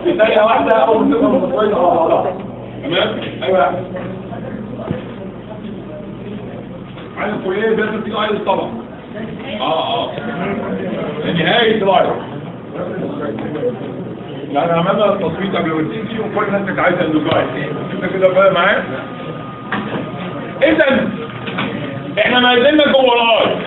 ثانية واحدة أول ما تبقى متوازنة مع بعضها تمام؟ أيوه عايز الكلية لازم تيجي عايز طبعا اه اه نهاية العرض يعني عملنا التصويت قبل ما تيجي وكل الناس كانت عايزه اندوكاين انت كده فاهم معايا اذا احنا ما زلنا جوه الارض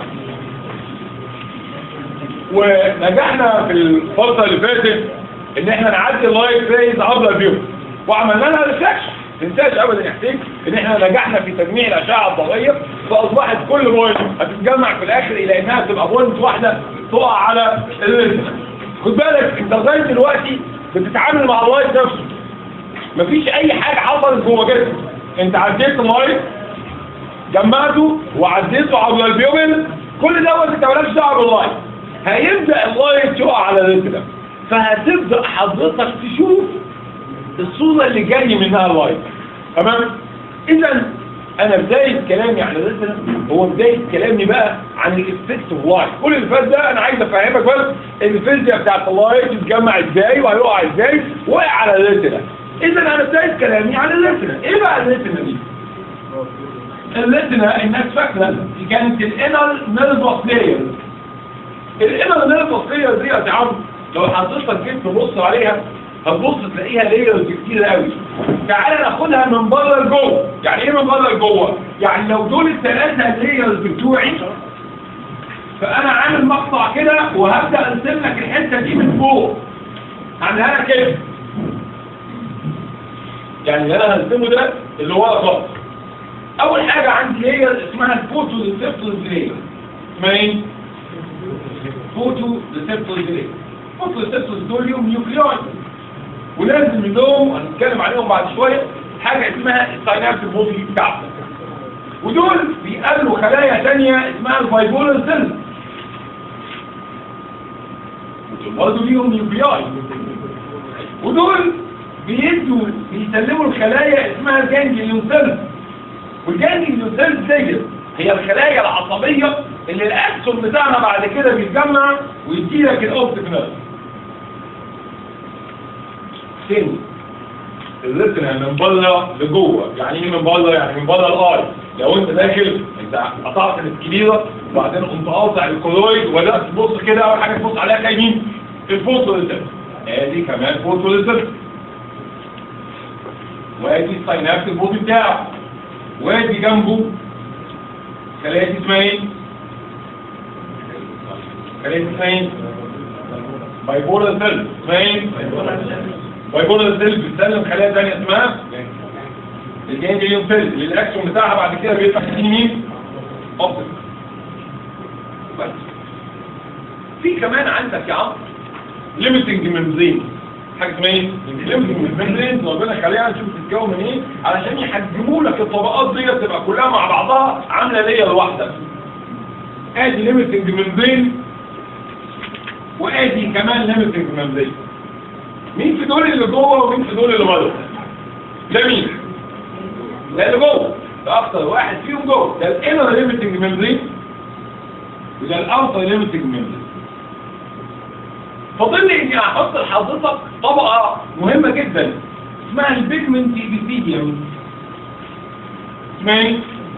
ونجحنا في الفتره اللي فاتت ان احنا نعدي اللايف فيز عبر الفيو وعملنا لها ريفلكشن ما تنساش ابدا يا حسين ان احنا نجحنا في تجميع الاشعه الضوئيه فاصبحت كل بوينت هتتجمع في الاخر الى انها تبقى بوينت واحده تقع على الريتنا خد بالك انت لغايه دلوقتي بتتعامل مع اللايت نفسه مفيش اي حاجه حصلت جوه جسمك انت عديت اللايت جمعته وعديته عبر البيوبل كل دوت انت مالكش دعوه باللايت هيبدا اللايت يقع على الريتنا فهتبدا حضرتك تشوف الصوره اللي جاي منها اللايت تمام اذا انا بدايه كلامي عن الريتنا هو بدايه كلامي بقى عن الافكت اوف لايت كل اللي فات ده انا عايز افهمك بس الفيزياء بتاعت اللايت بتتجمع ازاي وهيقع ازاي وقع على الريتنا اذا انا بدايه كلامي عن الريتنا ايه بقى الريتنا دي الريتنا الناس فاكره دي كانت الانر نيرفس لاير الانر نيرفس لاير دي يا عم لو حضرتك جيت تبص عليها هتبص تلاقيها لايرز كتير قوي تعالى ناخدها من بره لجوه يعني ايه من بره لجوه يعني لو دول الثلاثه لايرز بتوعي فانا عامل مقطع كده وهبدا ارسم لك الحته دي من فوق هعملها لك كده يعني اللي انا هرسمه ده اللي هو خالص اول حاجه عندي لاير اسمها الفوتو ريسبتورز لاير اسمها ايه فوتو ريسبتورز لاير فوتو ريسبتورز دول ليهم نيوكليون ولازم لهم هنتكلم عليهم بعد شويه حاجه اسمها الساينابس البودي بتاعتك ودول بيقابلوا خلايا ثانيه اسمها الفايبولر سيلز برضه ليهم نيوكلياي ودول بيدوا بيسلموا الخلايا اسمها الجانجليون سيلز والجانجليون سيلز دي هي الخلايا العصبيه اللي الاكسون بتاعنا بعد كده بيتجمع ويدي لك الاوبتيك نيرف تاني الريتنا من بره لجوه يعني ايه من بره يعني من بره الاي لو انت داخل انت قطعت الاسكليرا وبعدين قمت قاطع الكولويد وبدات تبص كده اول حاجه تبص عليها تلاقي مين الفوتو ريسبتور ادي كمان فوتو ريسبتور وادي الساينابس البودي بتاعه وادي جنبه خلايا اسمها ايه خلايا اسمها ايه بايبولار سيل اسمها ايه بايبولار سيل بتسلم خلايا ثانيه اسمها الجانجليون سيل اللي الاكشن بتاعها بعد كده بيفتح مين اوبتيك بس في كمان عندك يا عمرو ليميتنج ممبرين حاجه اسمها ايه ليميتنج ممبرين ربنا خليها نشوف تتكون من ايه علشان يحجموا لك الطبقات دي تبقى كلها مع بعضها عامله لير واحده ادي ليميتنج ممبرين وادي كمان ليميتنج ممبرين مين في دول اللي جوه ومين في دول اللي بره ده مين ده اللي جوه ده اكتر واحد فيهم جوه ده الانر ليميتنج ممبرين وده الاوتر ليميتنج ممبرين فاضل لي اني احط لحضرتك طبقه مهمه جدا اسمها البيجمنت ايبيثيليوم اسمها ايه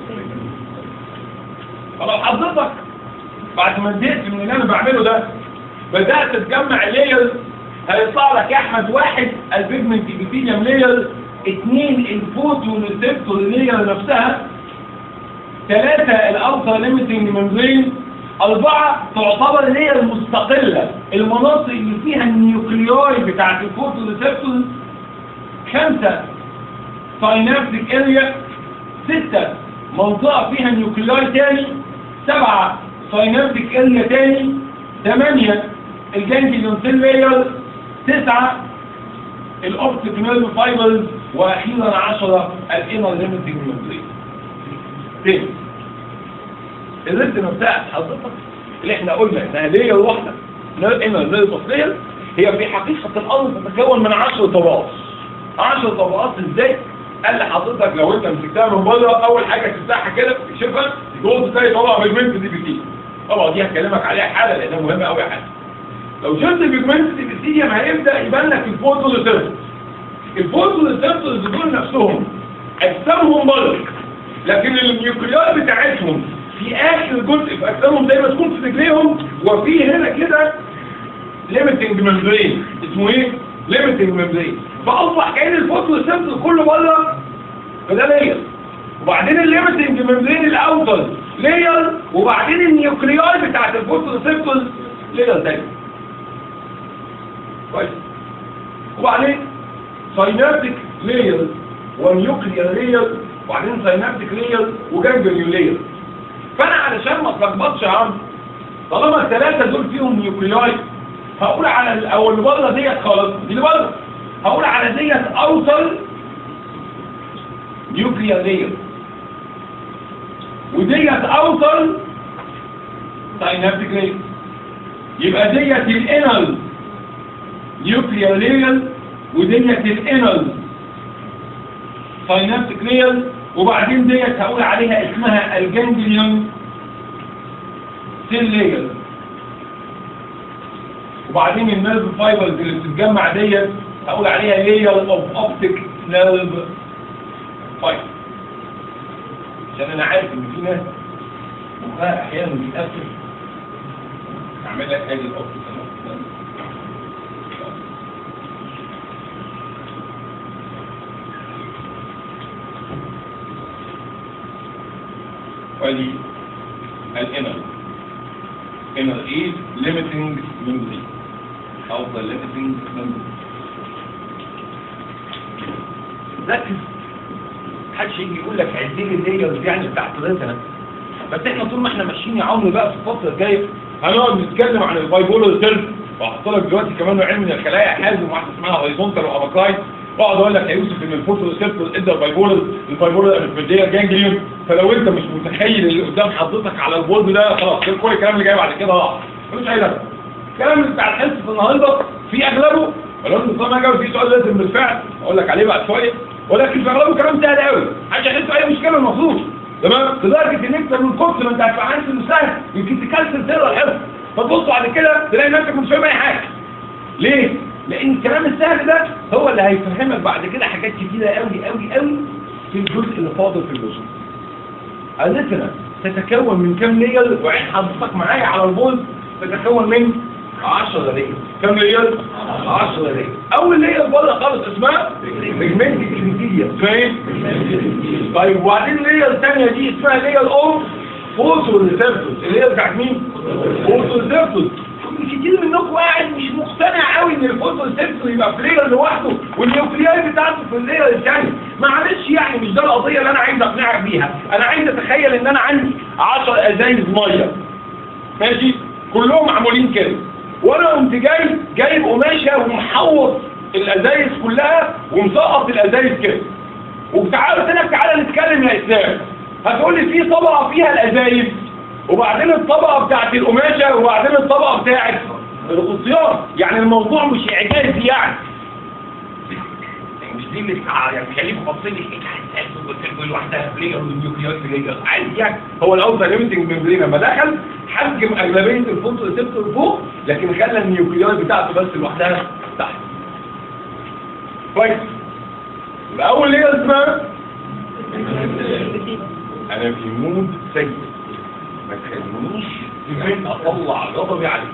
فلو حضرتك بعد ما زهقت من اللي انا بعمله ده بدات تجمع لايرز هيطلع لك يا احمد واحد البيجمنت ايبيثيليوم لاير اثنين الفوتو ريسبتور لاير نفسها ثلاثة الاوتر ليميتنج ممبرين أربعة تعتبر هي المستقلة المناطق اللي فيها النيوكليوي بتاعت الفوتو ريسبتور خمسة ساينابتيك اريا ستة منطقة فيها نيوكليوي تاني سبعة ساينابتيك اريا تاني ثمانية الجانجليون سيل لاير تسعة الاوبتيك نيرف فايبرز واخيرا عشرة الانر ليميتنج ممبرين تاني الريتنا بتاعت حضرتك اللي احنا قلنا انها لير واحده انر نيرف لير هي في حقيقه الامر تتكون من 10 طبقات 10 طبقات ازاي قال لحضرتك لو انت مسكتها من بره اول حاجه تفتحها كده تكشفها تقول تلاقي طبقه بالمنت دي بتيجي طبعا دي هكلمك عليها حاله لانها مهمه قوي حاجه لو شلت البيجمنت ابيثيليوم هيبدا يبان لك الفوتوليسيرتس الفوتوليسيرتس دول نفسهم اجسامهم بلق لكن النيوكليات بتاعتهم في اخر جزء في اجسامهم زي ما تكون في رجليهم وفي هنا كده ليميتنج ممبرين اسمه ايه ليميتنج ممبرين فاصبح كان الفوتوليسيرتس كله بره فده لير وبعدين الليميتنج ممبرين الاوتر لير وبعدين النيوكلياي بتاعت الفوتوسيبتوس لير تاني كويس وبعدين ساينابتيك لير ونيوكليار لير وبعدين ساينابتيك لير وجانجليون لير فانا علشان ما اتلخبطش يا عم طالما الثلاثه دول فيهم نيوكلياي هقول على ال- او اللي بره ديت خالص دي اللي بره هقول على ديت اوتر نيوكليار لير وديت اوصل ساينابتيك لير يبقى ديت الانال نيوكليار لير وديت الانال ساينابتيك لير وبعدين ديت هقول عليها اسمها الجانجليون سيل لير وبعدين النيرف فايبرز اللي بتتجمع ديت هقول عليها لير اوف اوبتيك نيرف فايبر عشان انا عارف ان في ناس مخها احيانا بيتقفل اعمل لك ادي الاوبتيك ودي الانر انر ايه limiting memory او the limiting memory ركز محدش يجي يقول لك عدي لي الليرز يعني بتاعت ريتنا بس احنا طول ما احنا ماشيين يا عمرو بقى في الفتره الجايه هنقعد نتكلم عن البايبولر سيلف وهحط لك دلوقتي كمان نوعين من الخلايا حازم واحده اسمها هوريزونتال واباكاي واقعد اقول لك يا يوسف ان الفوتو سيلف ادى البايبولر البايبولر الفيديا جانجليون فلو انت مش متخيل اللي قدام حضرتك على البورد ده خلاص كل الكلام اللي جاي بعد كده راح ملوش اي لازمه الكلام اللي بتاع الحصه النهارده في اغلبه ولو انت طبعا جاوب في سؤال لازم بالفعل اقول لك عليه بعد شويه ولكن في اغلبه كلام سهل قوي عشان يحس اي مشكله المفروض تمام لدرجه ان انت من كتر ما انت هتبقى عارف انه سهل يمكن تكسل تقرا الحفظ فتبص بعد كده تلاقي نفسك مش فاهم اي حاجه ليه؟ لان الكلام السهل ده هو اللي هيفهمك بعد كده حاجات كتيره قوي قوي قوي في الجزء اللي فاضل في اللوجيك الريتنا تتكون من كام لير وعين حضرتك معايا على البول تتكون من 10 لير كام لير 10 لير اول لير بره خالص اسمها بيجمنت كريتيريا فاهم طيب وبعدين لير الثانيه دي اسمها لير اوف فوتو ريسبتورز اللي هي بتاعت مين فوتو ريسبتورز كتير منكم قاعد مش مقتنع قوي ان الفوتو ريسبتور يبقى في لير لوحده والنيوكلياي بتاعته في اللير الثاني معلش يعني مش ده القضيه اللي انا عايز اقنعك بيها انا عايز اتخيل ان انا عندي 10 ازايز ميه ماشي كلهم معمولين كده وانا قمت جاي جايب قماشه ومحوط الازايز كلها ومسقط الازايز كده وتعالى قلت لك تعالى نتكلم يا اسلام هتقول لي في طبقه فيها الازايز وبعدين الطبقه بتاعت القماشه وبعدين الطبقه بتاعت الغطيان يعني الموضوع مش اعجازي يعني مش دي اللي تع- يعني خليكم باصين لي بتحبوا لوحدها بلاير والنيوكليات بلاير عادي يعني هو الاوتر ليميتنج ممبرين لما دخل حجم اغلبيه الفوتو ريسبتور فوق لكن خلى النيوكليات بتاعته بس لوحدها تحت كويس يبقى اول لير اسمها انا في مود سيء ما تخلينيش تبين اطلع غضبي عليك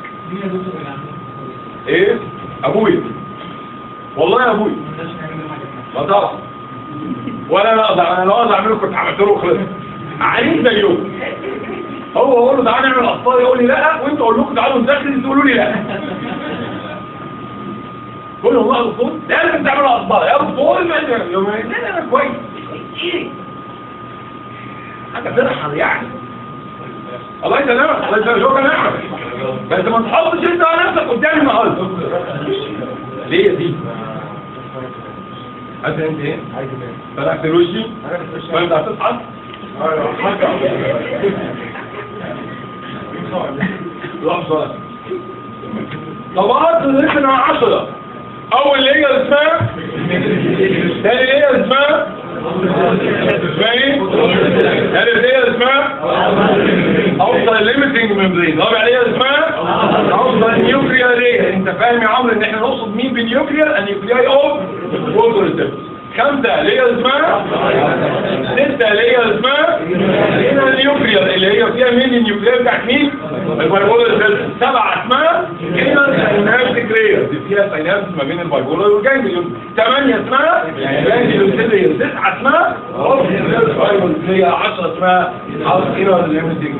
ايه ابويا والله يا ابويا ما تعرف ولا انا اقدر انا لو اقدر اعمله كنت عملت له خلص عايز زيهم هو اقول له تعالى نعمل اخطاء يقول لي لا وانت اقول لكم تعالوا نذاكر تقولوا لي لا قول له والله يا دكتور لازم تعملوا اخطاء يا دكتور يومين لا لا لا كويس ايه حاجه ترحل يعني الله يسلمك الله يسلمك شكرا نعمة بس ما تحطش انت على نفسك قدام النهارده ليه يا دي عايز انت ايه فتحت الوشي وانت هتصحى لحظة طبقات الرسم عشرة اول اللي هي اسمها تاني اللي هي اسمها اسمها ايه؟ تاني اللي هي اسمها اوصل ليميتنج ممبرين رابع لير اسمها اوصل نيوكليير لير انت فاهم يا عمرو ان احنا نقصد مين بالنيوكليير النيوكليير اوف فوتوريسبتور خمسة لير اسمها ستة لير اسمها هنا النيوكليير اللي هي فيها مين النيوكليير بتاعت مين البايبولار سبعة اسمها هنا السينابتيك لير دي فيها سينابس ما بين البايبولار والجانجليون ثمانية اسمها جانجليون لير تسعة اسمها هي 10 اسمها هنا الليمتنج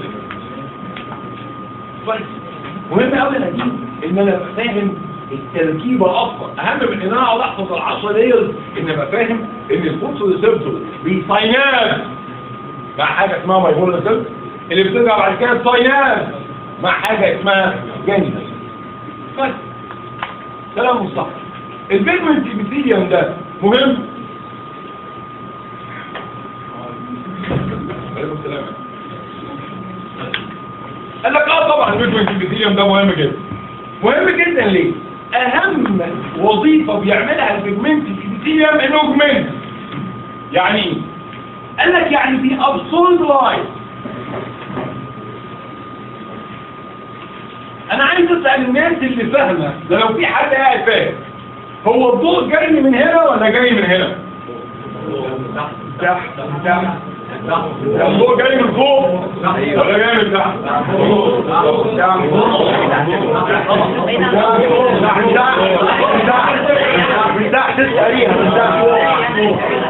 كويس مهم قوي انا اجيب ان انا ابقى فاهم التركيبه اكتر اهم من ان انا اقعد احفظ العشرة ليرز ان ابقى فاهم ان الفوتو ريسبتور بيسايناب مع حاجه اسمها مايبول ريسبتور اللي بترجع بعد كده السايناب مع حاجه اسمها جانجل بس كلام مصطفى البيجمنت ابيثيليوم ده مهم عليكم السلام قال لك اه طبعا البيجمنت ابيثيليوم ده مهم جدا مهم جدا ليه اهم وظيفة بيعملها البيجمنت الابيثيليوم انه اوجمنت يعني ايه قال لك يعني دي ابسولد لايت انا عايز اسال الناس اللي فاهمه ده لو في حد قاعد فاهم هو الضوء جاي من هنا ولا جاي من هنا تحت تحت الضوء جاي من فوق ولا جاي من تحت من تحت تسأليها من تحت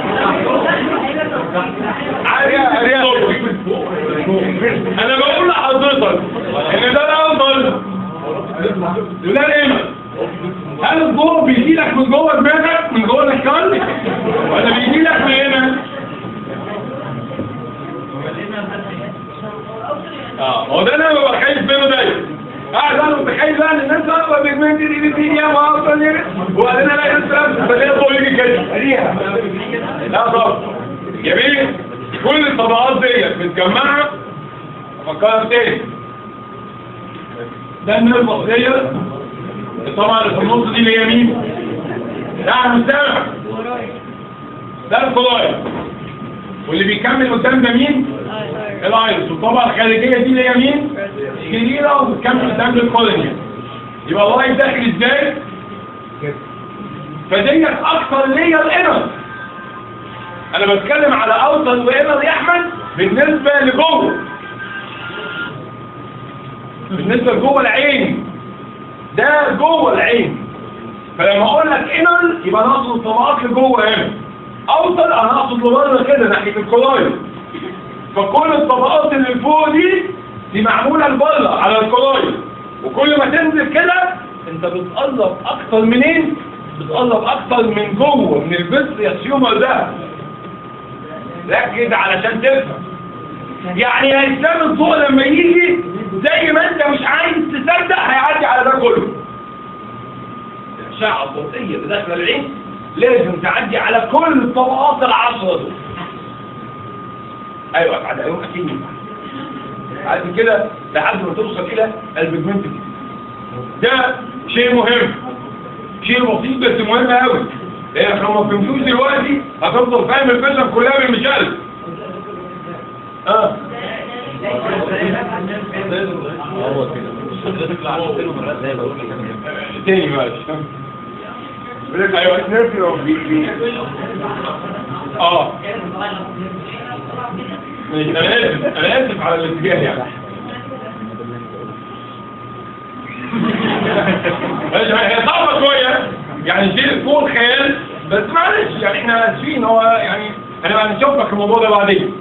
انا بقول لحضرتك ان ده الافضل وده الامل هل الضوء بيجي لك من جوه دماغك من جوه الكل ولا بيجي لك من هنا اه هو ده انا ببقى خايف منه دايما قاعد انا متخيل بقى ان الناس واقفه بيجمنت دي دي دي واصلا وبعدين الاقي الناس لابسه فلاقي الضوء يجي كده لا طبعا جميل كل الطبقات ديت متجمعه افكرها تاني ده الناس البصريه طبعا اللي في النص دي اللي هي مين؟ ده احنا سامع ده الفضايا واللي بيكمل قدام ده مين؟ الايرس والطبقه الخارجيه دي اللي هي مين؟ الجزيره وبتكمل قدام الكولونيا يبقى اللايف داخل ازاي؟ فديت اكثر ليا الانر انا بتكلم على اوصل وانر يا احمد بالنسبه لجوه بالنسبه لجوه العين ده جوه العين فلما اقول لك انر يبقى انا اقصد الطبقات لجوه هنا اوصل انا اقصد لبره كده ناحيه الكولايد فكل الطبقات اللي فوق دي دي معموله لبره على الكولايد وكل ما تنزل كده انت بتقرب اكتر منين بتقرب اكتر من جوه من البث يا سيومر ده ركز علشان تفهم يعني يا اسلام الضوء لما يجي زي ما انت مش عايز تصدق هيعدي على ده كله الاشعه الضوئيه اللي داخله العين لازم تعدي على كل الطبقات العشرة دول ايوه بعد ايوه اكيد ينفع. بعد كده لحد ما توصل الى البيجمنت ده شيء مهم شيء بسيط بس مهم قوي لانك لو ما فهمتوش دلوقتي هتفضل فاهم الفيلم كلها بالمشارك اه هو كده حضرتك لو عملت له مرات زي بقول لك تاني ماشي ايوه اه ماشي انا اسف انا اسف على الاتجاه يعني ماشي هي صعبة شوية يعني شيء فوق الخيال بس معلش يعني احنا اسفين هو يعني هنبقى نشوف لك الموضوع ده بعدين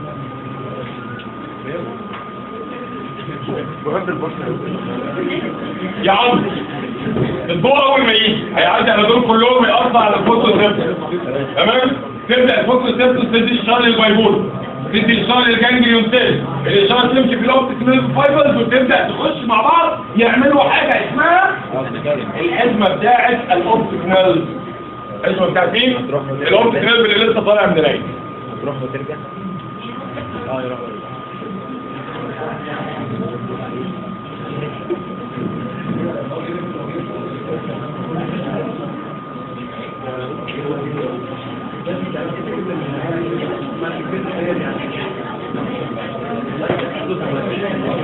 يا عم الدور اول ما يجي هيعدي على دول كلهم يقطع على الفوتو سيبتس تمام تبدا الفوتو سيبتس تدي اشاره للبايبول تدي اشاره للجانجليون سيل الاشاره تمشي في الاوبتيك نيرف فايبرز وتبدا تخش مع بعض يعملوا حاجه اسمها الحزمه بتاعه الاوبتيك نيرف الحزمه بتاعت مين؟ الاوبتيك نيرف اللي لسه طالع من العين تروح وترجع اه يروح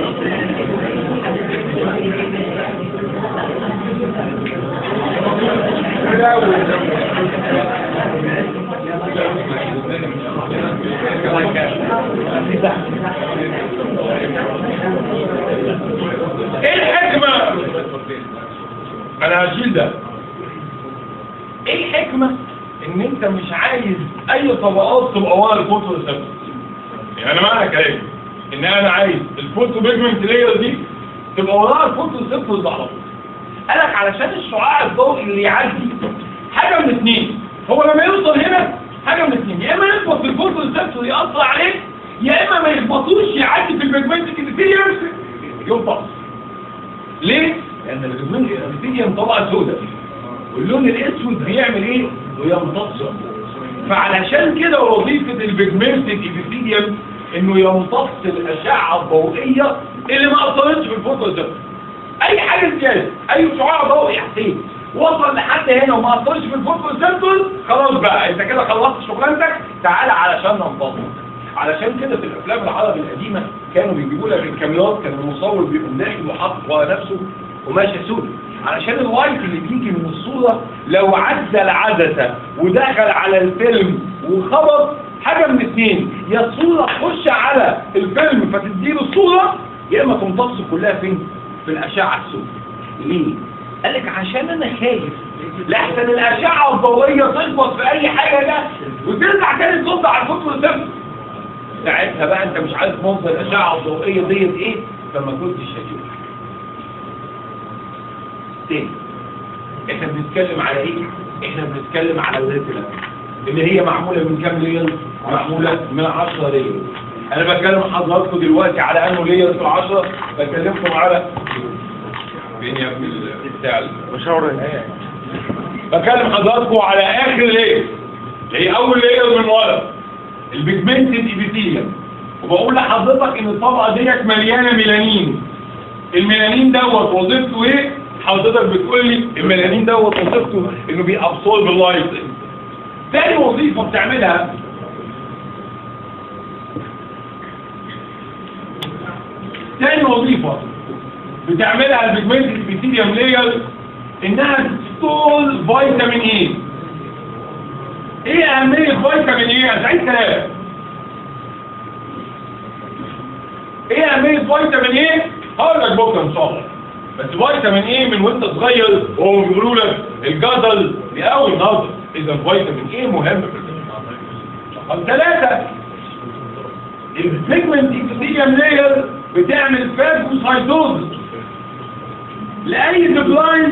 ايه الحكمة انا هشيل ده ايه الحكمة ان انت مش عايز اي طبقات تبقى ورا الفوتو ريسبتور يعني معنى كلامي ان انا عايز الفوتو بيجمنت لاير دي تبقى وراها الفوتو ريسبتور ده على طول قالك علشان الشعاع الضوئي اللي يعدي حاجة من اتنين هو لما يوصل هنا حاجة من اتنين يا اما يخبط في الفوتو ريسبتور يأثر عليه يا اما ما يخبطوش يعدي في البيجمنت كريتيريوم ينفصل ليه؟ لان البيجمنت كريتيريوم طبقة سوداء واللون الاسود بيعمل ايه؟ بيمتص فعلشان كده وظيفة البيجمنت الابيثيليوم انه يمتص الاشعة الضوئية اللي ما اثرتش في الفوتو ريسبتور اي حاجة زيادة اي شعاع ضوئي يا حسين وصل لحد هنا وما اثرش في الفوتو ريسبتور خلاص بقى انت كده خلصت شغلانتك تعالى علشان ننتظر علشان كده في الافلام العربي القديمه كانوا بيجيبوا لك الكاميرات كان المصور بيقوم داخل وحاطط ورا نفسه قماشه سود علشان الوايت اللي بيجي من الصوره لو عدى العدسه ودخل على الفيلم وخبط حاجه من اثنين يا الصوره تخش على الفيلم فتديله الصوره يا اما تمتص كلها فين في الاشعه السوداء ليه قال لك عشان انا خايف لحسن الاشعه الضوئيه تخبط في اي حاجه ده وترجع تاني تصد على الفوتو ريسبتور ساعتها بقى انت مش عارف مصدر الاشعه الضوئيه ديت ايه فما كنتش هتشوف تاني احنا بنتكلم على ايه احنا بنتكلم على الريتنا اللي هي معموله من كام لير معموله من 10 لير انا بكلم حضراتكم دلوقتي على انه لير في العشرة بكلمكم على فين يا ابني بتاع مشاور بكلم حضراتكم على اخر لير اللي هي اول لير من ورا البيجمنت الابيثيليوم وبقول لحضرتك ان الطبقه ديت مليانه ميلانين الميلانين دوت وظيفته ايه حضرتك بتقول لي الميلانين دوت وظيفته انه بيابسورب اللايت تاني وظيفه بتعملها تاني وظيفه بتعملها البيجمنت الابيثيليوم لاير انها تستول فيتامين ايه ايه اهمية فيتامين ايه هتعيد كلام ايه اهمية فيتامين ايه هقول لك بكره ان شاء الله بس فيتامين ايه من وانت صغير وهو بيقولوا لك الجدل بيقوي النظر اذا فيتامين ايه مهم في الجسم رقم ثلاثة البيجمنت ابيثيليوم لاير بتعمل فاجوسايتوز لاي ديبلاين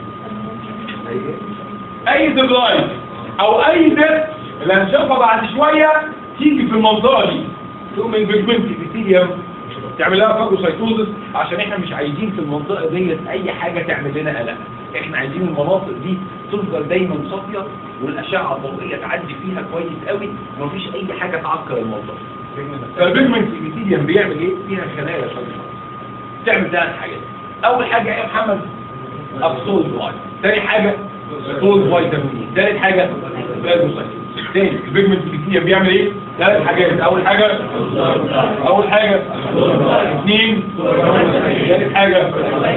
اي ديبلاين او اي دب اللي هنشوفها بعد شوية تيجي في المنطقة دي تقوم البيجمنت ابيثيليوم تعمل لها فاجوسايتوزس عشان احنا مش عايزين في المنطقة ديت اي حاجة تعمل لنا قلق احنا عايزين المناطق دي تفضل دايما صافية والاشعة الضوئية تعدي فيها كويس قوي ومفيش اي حاجة تعكر المنطقة البيجمنت ابيثيليوم بيعمل ايه فيها خلايا صغيرة تعمل ثلاث حاجات اول حاجة ايه يا محمد ابسول لايت تاني حاجة طول فيتامين ثالث حاجة فاجوسايتوزس تاني البيجمنت ابيثيليوم بيعمل ايه ثلاث حاجات اول حاجة اول حاجة اثنين ثالث حاجة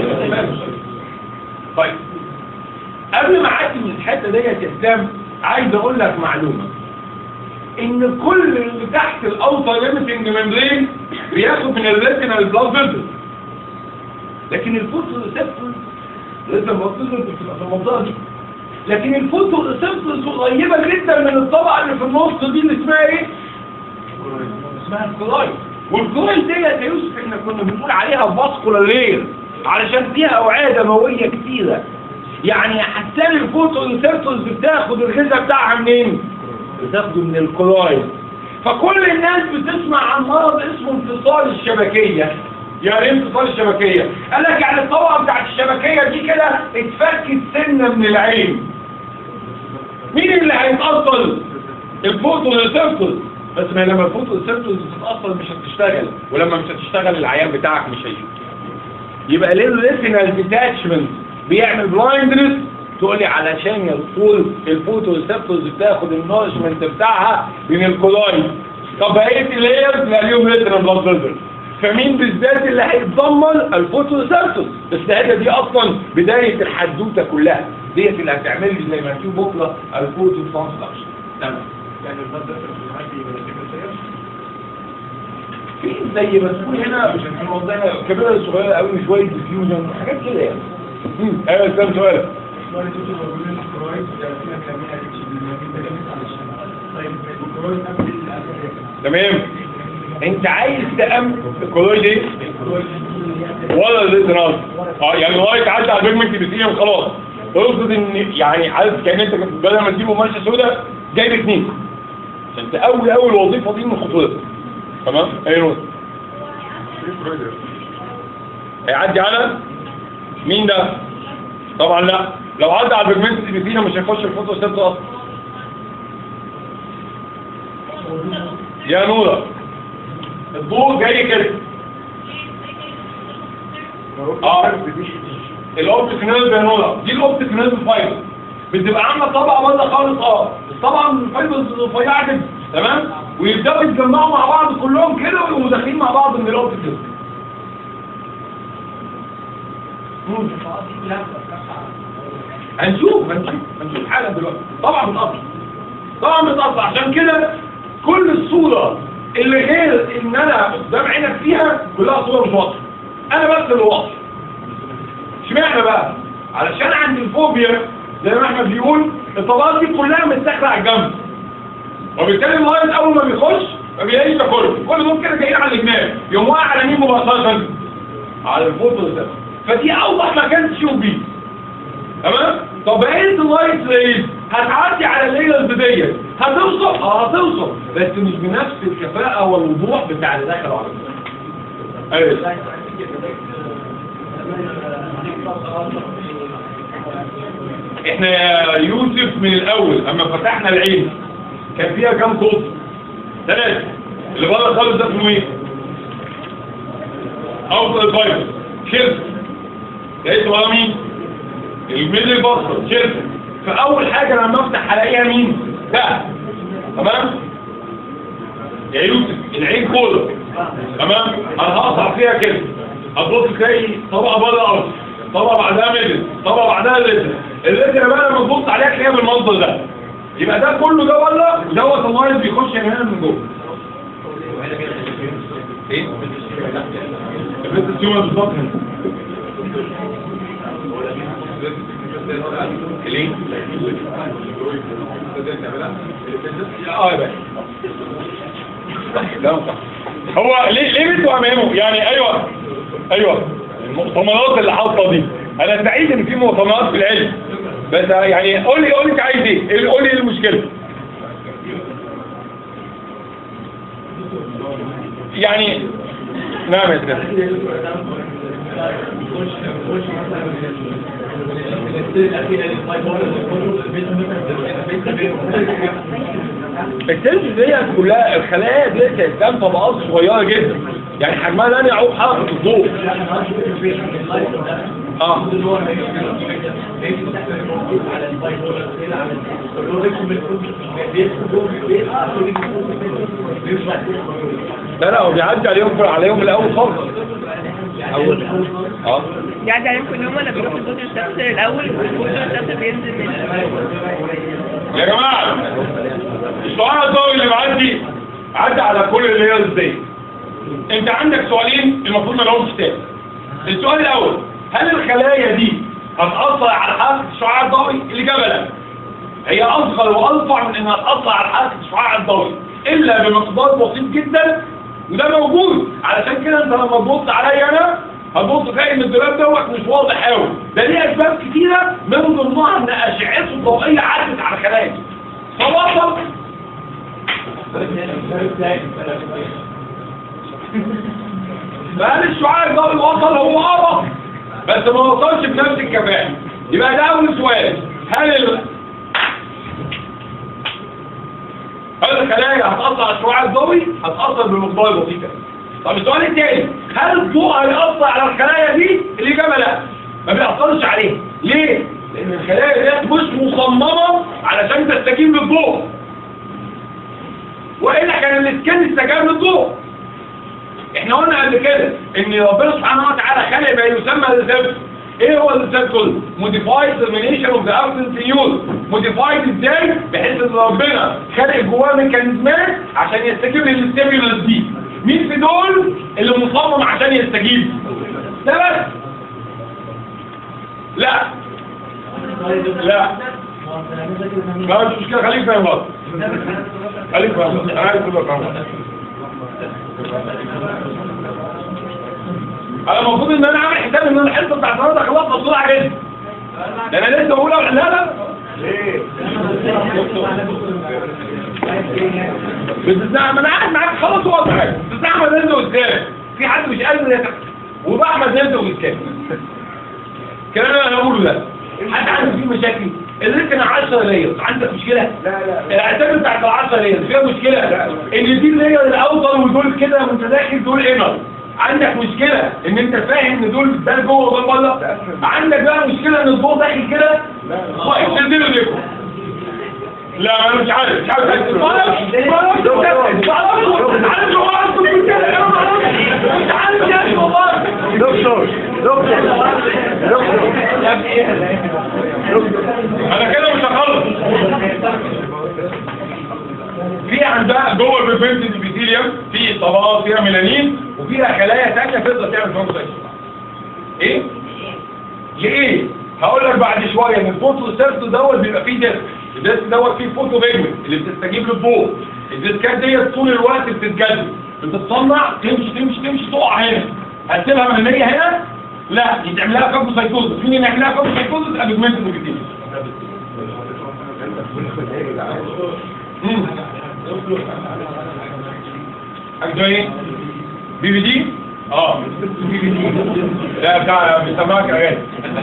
طيب قبل ما اعدي من الحته ديت يا اسلام عايز اقول لك معلومه ان كل اللي تحت الاوتر ليميتنج ممبرين بياخد من الريتينال بلاد فيزل لكن الفوتو ريسبتورز لسه المفروض بتبقى في المنطقه دي لكن الفوتو ريسبتورز قريبه جدا من الطبقه اللي في النص دي اللي اسمها ايه اسمها الكلاي والكلاي ديت يا يوسف احنا كنا بنقول عليها فاسكولار لير علشان فيها اوعيه دمويه كتيره يعني حسان الفوتو ريسبتورز بتاخد الغذاء بتاعها منين بتاخده من الكلاي فكل الناس بتسمع عن مرض اسمه انفصال الشبكيه يعني ايه انفصال الشبكيه قال لك يعني الطبقه بتاعت الشبكيه دي كده اتفكت سنه من العين مين اللي هيتأثر الفوتو ريسبتورز بس ما لما الفوتو ريسبتورز بتتأثر مش هتشتغل ولما مش هتشتغل العيان بتاعك مش هيشوف يبقى ليه الريتينال ديتاتشمنت بيعمل بلايندنس تقول لي علشان يا دكتور الفوتو ريسبتورز بتاخد النورشمنت بتاعها من الكولاي طب بقيه اللايرز لا ليهم ريتينال بلاد فيزل فمين بالذات اللي هيتضمن الفوتوريسبتور بس هي دي اصلا بدايه الحدوته كلها ديت اللي هتعمل لي زي ما هنشوف بكره الفوتو ترانسدكشن تمام يعني البلد بريشر في العادي ولا سيكريتير في زي ما تقول هنا مش هنوضحها كبيره صغيره قوي شويه ديفيوجن حاجات كده يعني مم. ايوه استاذ سؤال شوية توتو وبولين كرويد فينا كلامين اتش دي ده جامد علشان طيب الكرويد قبل الاساسية تمام انت عايز تأمن الكولويد ايه ولا الريتينال اه يعني لغايه عدى على البيجمنت بيسيليوم خلاص تقصد ان يعني عارف كان انت كنت بدل ما تجيب قماشه سوداء جايب اثنين عشان تقوي اول وظيفه دي من خطوتك تمام ايه نقطه هيعدي على مين ده طبعا لا لو عدى على البيجمنت بيسيليوم مش هيخش الفوتو سيبت اصلا يا نورة الضوء جاي كده اه الاوبتيك نيرف يا نورة دي الاوبتيك نيرف فايبر بتبقى عامله طبقه بره خالص اه الطبقه من الفايبرز رفيعه جدا تمام ويبداوا يتجمعوا مع بعض كلهم كده ويقوموا داخلين مع بعض من الاوبتيك نيرف مم. هنشوف هنشوف هنشوف حالا دلوقتي طبعا بتقطع طبعا بتقطع عشان كده كل الصورة اللي غير ان انا قدام عينك فيها كلها صورة مش واضحة انا بس اللي واضح اشمعنى بقى علشان عند الفوبيا زي ما احمد بيقول الطبقات دي كلها متاخده على الجنب وبالتالي المريض اول ما بيخش ما بيلاقيش ده كله كل دول كده جايين على الجناب يقوم واقع على مين مباشره على الفوتو ده فدي اوضح مكان تشوف بيه تمام طب بقيه اللايت ريز هتعدي على الليلة ديت هتوصل اه هتوصل بس مش بنفس الكفاءة والوضوح بتاع اللي دخلوا على الجنب. ايوه احنا يا يوسف من الاول اما فتحنا العين كان فيها كام صوت ثلاثة اللي بره خالص ده اسمه ايه اوصل الفايبر شركة ده اسمه على مين الميدل بصر شركة فاول حاجة لما افتح هلاقيها مين ده تمام يا يوسف العين كله تمام انا هقطع فيها كده هتبص تلاقي طبقه بره ارض طبقه بعدها ميدل طبقه بعدها الليتر الليتر بقى لما تبص عليها تلاقيها بالمنظر ده يبقى ده كله ده بره ودوت المايز بيخش من هنا من جوه ايه البيت السيومه بالظبط هنا ليه؟ اه يا باشا لا صح هو ليه ليه بنتوا امامه يعني ايوه ايوه المؤتمرات اللي حاطه دي انا سعيد ان في مؤتمرات في العلم بس يعني قول لي قول لي انت عايز ايه قول لي ايه المشكله يعني نعم يا سيدي السيلز ديت كلها الخلايا ديت قدام طبقات صغيره جدا يعني حجمها لا يعوق حركه الضوء اه لا لا هو بيعدي عليهم عليهم الاول خالص اول اه يعني عليهم كلهم ولا بيروح الدكتور الشخص الاول والدكتور الشخص بينزل من يا جماعه السؤال الضوئي اللي معدي عدى على كل اللايرز دي انت عندك سؤالين المفروض ما لهمش تاني السؤال الاول هل الخلايا دي هتأثر على حركة الشعاع الضوئي الإجابة لا هي أصغر وأرفع من إنها تأثر على حركة الشعاع الضوئي إلا بمقدار بسيط جدا وده موجود علشان كده أنت لما تبص عليا أنا هتبص تلاقي إن الدولاب دوت مش واضح قوي ده ليه أسباب كتيرة من ضمنها إن أشعته الضوئية عدت على خلايا فوصل فهل الشعاع الضوئي وصل هو أرى بس ما وصلش بنفس الكفاءة يبقى ده أول سؤال هل ال... هل الخلايا هتأثر على الشعاع الضوئي؟ هتأثر بمقدار بسيط طب السؤال الثاني هل الضوء هيأثر على الخلايا دي؟ الإجابة لا ما بيأثرش عليها ليه؟ لأن الخلايا دي مش مصممة علشان تستجيب للضوء وإلا كان الاسكان استجاب للضوء احنا قلنا قبل كده ان ربنا سبحانه وتعالى خلق ما يسمى الريسبتور ايه هو الريسبتور موديفايد ترمينيشن اوف ذا ابسنس يوز موديفايد ازاي بحيث ان ربنا خلق جواه ميكانيزمات عشان يستجيب للستيمولس دي مين في دول اللي مصمم عشان يستجيب ده بس لا لا لا مش مشكله خليك فاهم بقى خليك فاهم انا عايز تبقى فاهم انا المفروض ان انا عامل حساب ان انا الحصه بتاعت النهارده خلاص بسرعه جدا ده انا لسه بقول لا لا بتزعم ما انا قاعد معاك خلاص هو معاك بتزعم نزل قدام في حد مش قادر يتك وبعمل نزل قدام الكلام اللي انا بقوله ده حد عنده فيه مشاكل اللي كان 10 لير عندك مشكله لا لا الاعتماد بتاعت ال 10 لير فيها مشكله ان دي اللير الاوطر ودول كده وانت داخل دول انر عندك مشكله ان انت فاهم ان دول ده جوه وده بره عندك بقى مشكله ان الضوء داخل كده واقف تديله ليكم لا انا مش عارف مش عارف ما اعرفش ما اعرفش ما اعرفش عارف هو اصلا كنت كده انا ما اعرفش مش عارف يا اخي والله دكتور دكتور دكتور انا كده مش هخلص في عندها جوه البيبنت البيثيليوم في طبقات فيها ميلانين وفيها خلايا ثانيه تقدر تعمل فانكشن ايه ليه هقول لك بعد شويه ان الفوتو سيرت دوت بيبقى فيه ديسك الديسك دوت فيه فوتو بيجمنت اللي بتستجيب للضوء الديسكات ديت طول الوقت بتتجدد بتتصنع تمشي تمشي تمشي تقع هنا هتسيبها مهنيه هنا لا يتعمل لها فاجوسايتوزس مين اللي يعمل لها فاجوسايتوزس ابيجمنت البيثيليوم امم حاجه ايه بي بي دي اه بي بي دي لا بتاع بيسموها كرات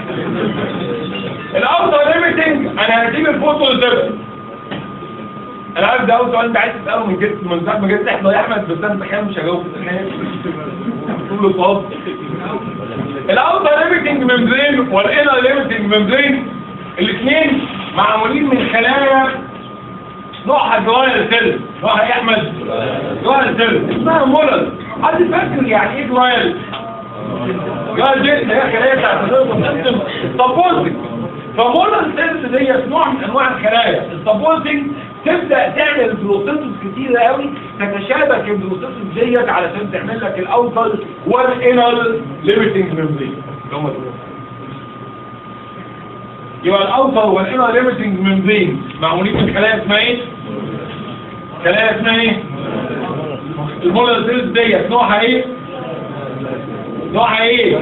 الافضل ليميتنج انا هسيب الفوتو للزبده انا عارف ده اول سؤال انت عايز تساله من جد من ساعه ما جيت تحضر يا احمد بس انا تخيل مش هجاوب في الامتحان تقول له طب الاوتر ليميتنج ممبرين والانر ليميتنج ممبرين الاثنين معمولين من خلايا نوعها جوال سيل نوعها ايه يا احمد جوال سيل اسمها مولر حد فاكر يعني ايه جوال جوال دي اللي هي خلايا بتاعت السيستم السبوزنج فمولر سيلز ديت نوع من انواع الخلايا السبوزنج تبدا تعمل بروسيسز كتيره قوي تتشابك البروسيسز ديت علشان تعمل لك الاوتر والانر ليميتنج ميمبرين يبقى الاوتر والانر ليميتنج ميمبرين معمولين من خلايا اسمها ايه خلايا اسمها ايه المولر سيلز ديت نوعها ايه نوعها ايه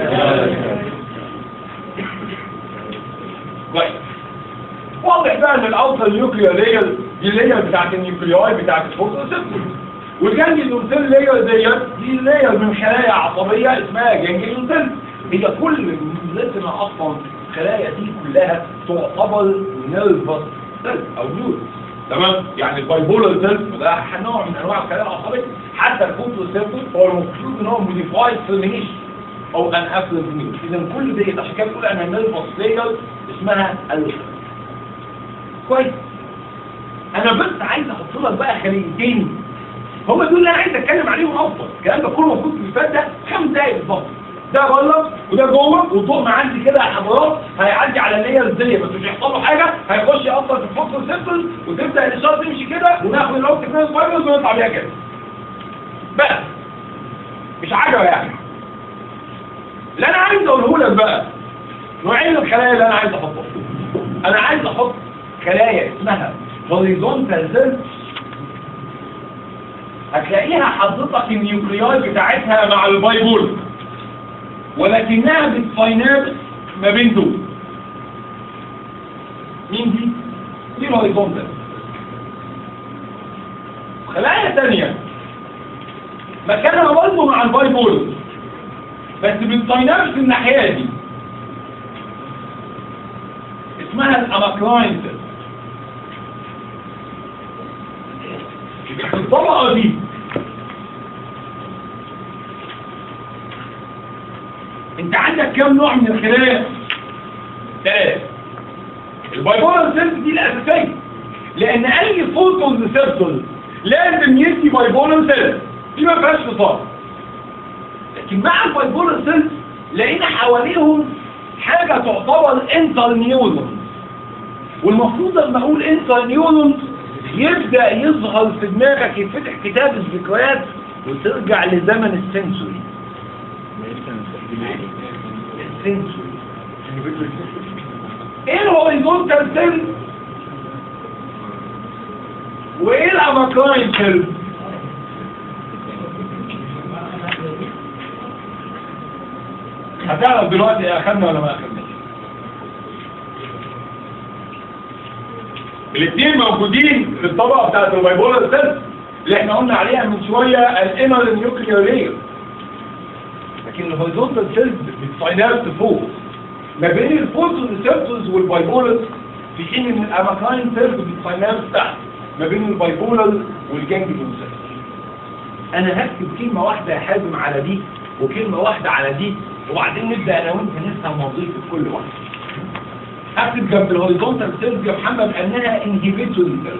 كويس واضح بقى ان الاوتر نيوكليير لاير دي لاير بتاعت النيوكليوي بتاعت الفوتوسينثيز والجانجليون سيل لاير ديت دي لاير من خلايا عصبيه اسمها جانجليون سيل هي كل ميزتنا اصلا الخلايا دي كلها تعتبر نيرفس سيل او نيور تمام يعني البايبولار سيل ده نوع من انواع الخلايا العصبيه حتى الفوتوسينثيز هو المفروض ان هو موديفايد ترمينيشن او ان افلنت نيور اذا كل ديت عشان كده بتقول ان النيرفس لاير اسمها الوسط كويس انا بس عايز احط لك بقى خليتين هم دول اللي انا عايز اتكلم عليهم افضل الكلام ده كله المفروض في الفات ده خمس دقايق بالظبط ده بره وده جوه والضوء معدي كده على حضارات هيعدي على اللاير دي بس مش هيحصل له حاجه هيخش يأثر في الفوتو سيمبل وتبدا الاشاره تمشي كده وناخد الاوبتيك نيرف فايبرز ونطلع بيها كده بس مش عجبه يعني اللي انا عايز اقوله لك بقى نوعين الخلايا اللي انا عايز احطهم انا عايز احط خلايا اسمها هوريزونتال سيل هتلاقيها حضرتك النيوكلياي بتاعتها مع البايبول ولكنها بتفاينات ما بين دول مين دي؟ دي الهوريزونتال خلايا تانية مكانها برضه مع البايبول بس بتفاينات في الناحية دي اسمها الاماكراين سيل في الطبقة دي انت عندك كم نوع من الخلايا ثلاثة البايبولار سيلز دي الاساسية لان اي فوتون ريسبتور لازم يدي بايبولار سيلز دي ما فيهاش فصال لكن مع البايبولر سيلز لقينا حواليهم حاجة تعتبر انتر نيورون والمفروض لما اقول انتر نيورون يبدأ يظهر في دماغك يفتح كتاب الذكريات وترجع لزمن السنسوري السنسوري ايه الهوريزونتال سيل وايه الاماكراين سيل هتعرف دلوقتي اخدنا ولا ما اخدناش الاثنين موجودين في الطبقه بتاعت البايبولار سيل اللي احنا قلنا عليها من شويه الانر نيوكليير لير لكن الهوريزونتال سيلز بتفاينالت فوق ما بين الفوتو ريسبتورز والبايبولر في حين ان الاماكراين سيلز بتفاينالت تحت ما بين البايبولر والجانجليون سيلز انا هكتب كلمه واحده يا حازم على دي وكلمه واحده على دي وبعدين نبدا انا وانت نفهم وظيفه كل واحد هكتب جنب الهوريزونتال سيلز يا محمد انها انهبيتوري سيلز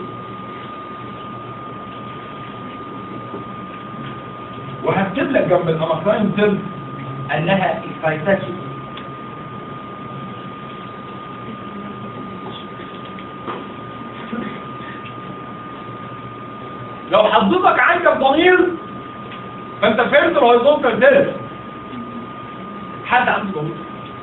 وهكتب لك جنب الاماكراين سيلز انها اكسايتاتوري لو حضرتك عندك ضمير فانت فهمت الهوريزونتال سيلز حد عنده ضمير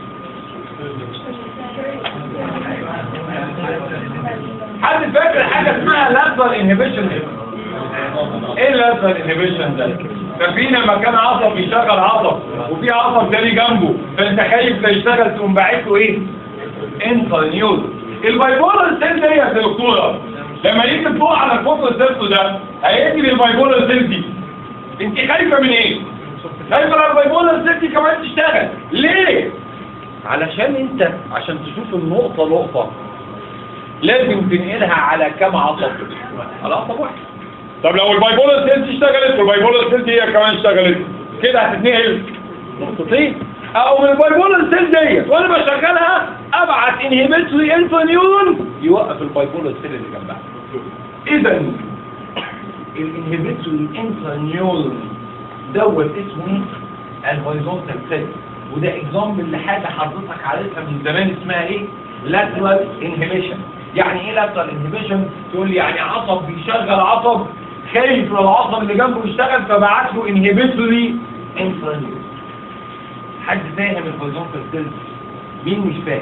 حد فاكر حاجة اسمها لازر انهبيشن ايه اللازر انهبيشن ده ده فينا مكان عصب بيشغل عصب وفي عصب تاني جنبه فانت خايف لا يشتغل تقوم باعت له ايه انتر نيوز البايبولار سيل دي يا دكتوره لما يجي تطلع على الفوتو سيلتو ده هيدي للبايبولار سيل دي انت خايفه من ايه خايفه على البايبولار سيل دي كمان تشتغل ليه علشان انت عشان تشوف النقطه نقطه لازم تنقلها على كام عصب على عصب واحد طب لو البايبولار سيلز اشتغلت والبايبولار سيلز هي كمان اشتغلت كده هتتنقل نقطتين او من البايبولار سيل ديت وانا بشغلها ابعت انهبيتوري انفونيون يوقف البايبولار سيل اللي جنبها اذا الانهبيتوري انفونيون دوت اسمه الهوريزونتال سيل وده اكزامبل لحاجه حضرتك عارفها من زمان اسمها ايه لاترال انهبيشن يعني ايه لاترال انهبيشن تقول لي يعني عصب بيشغل عصب خايف لو العصب اللي جنبه يشتغل فبعت له انهبيتوري انفرنيوز حد فاهم الهوريزونتال سيلز مين مش فاهم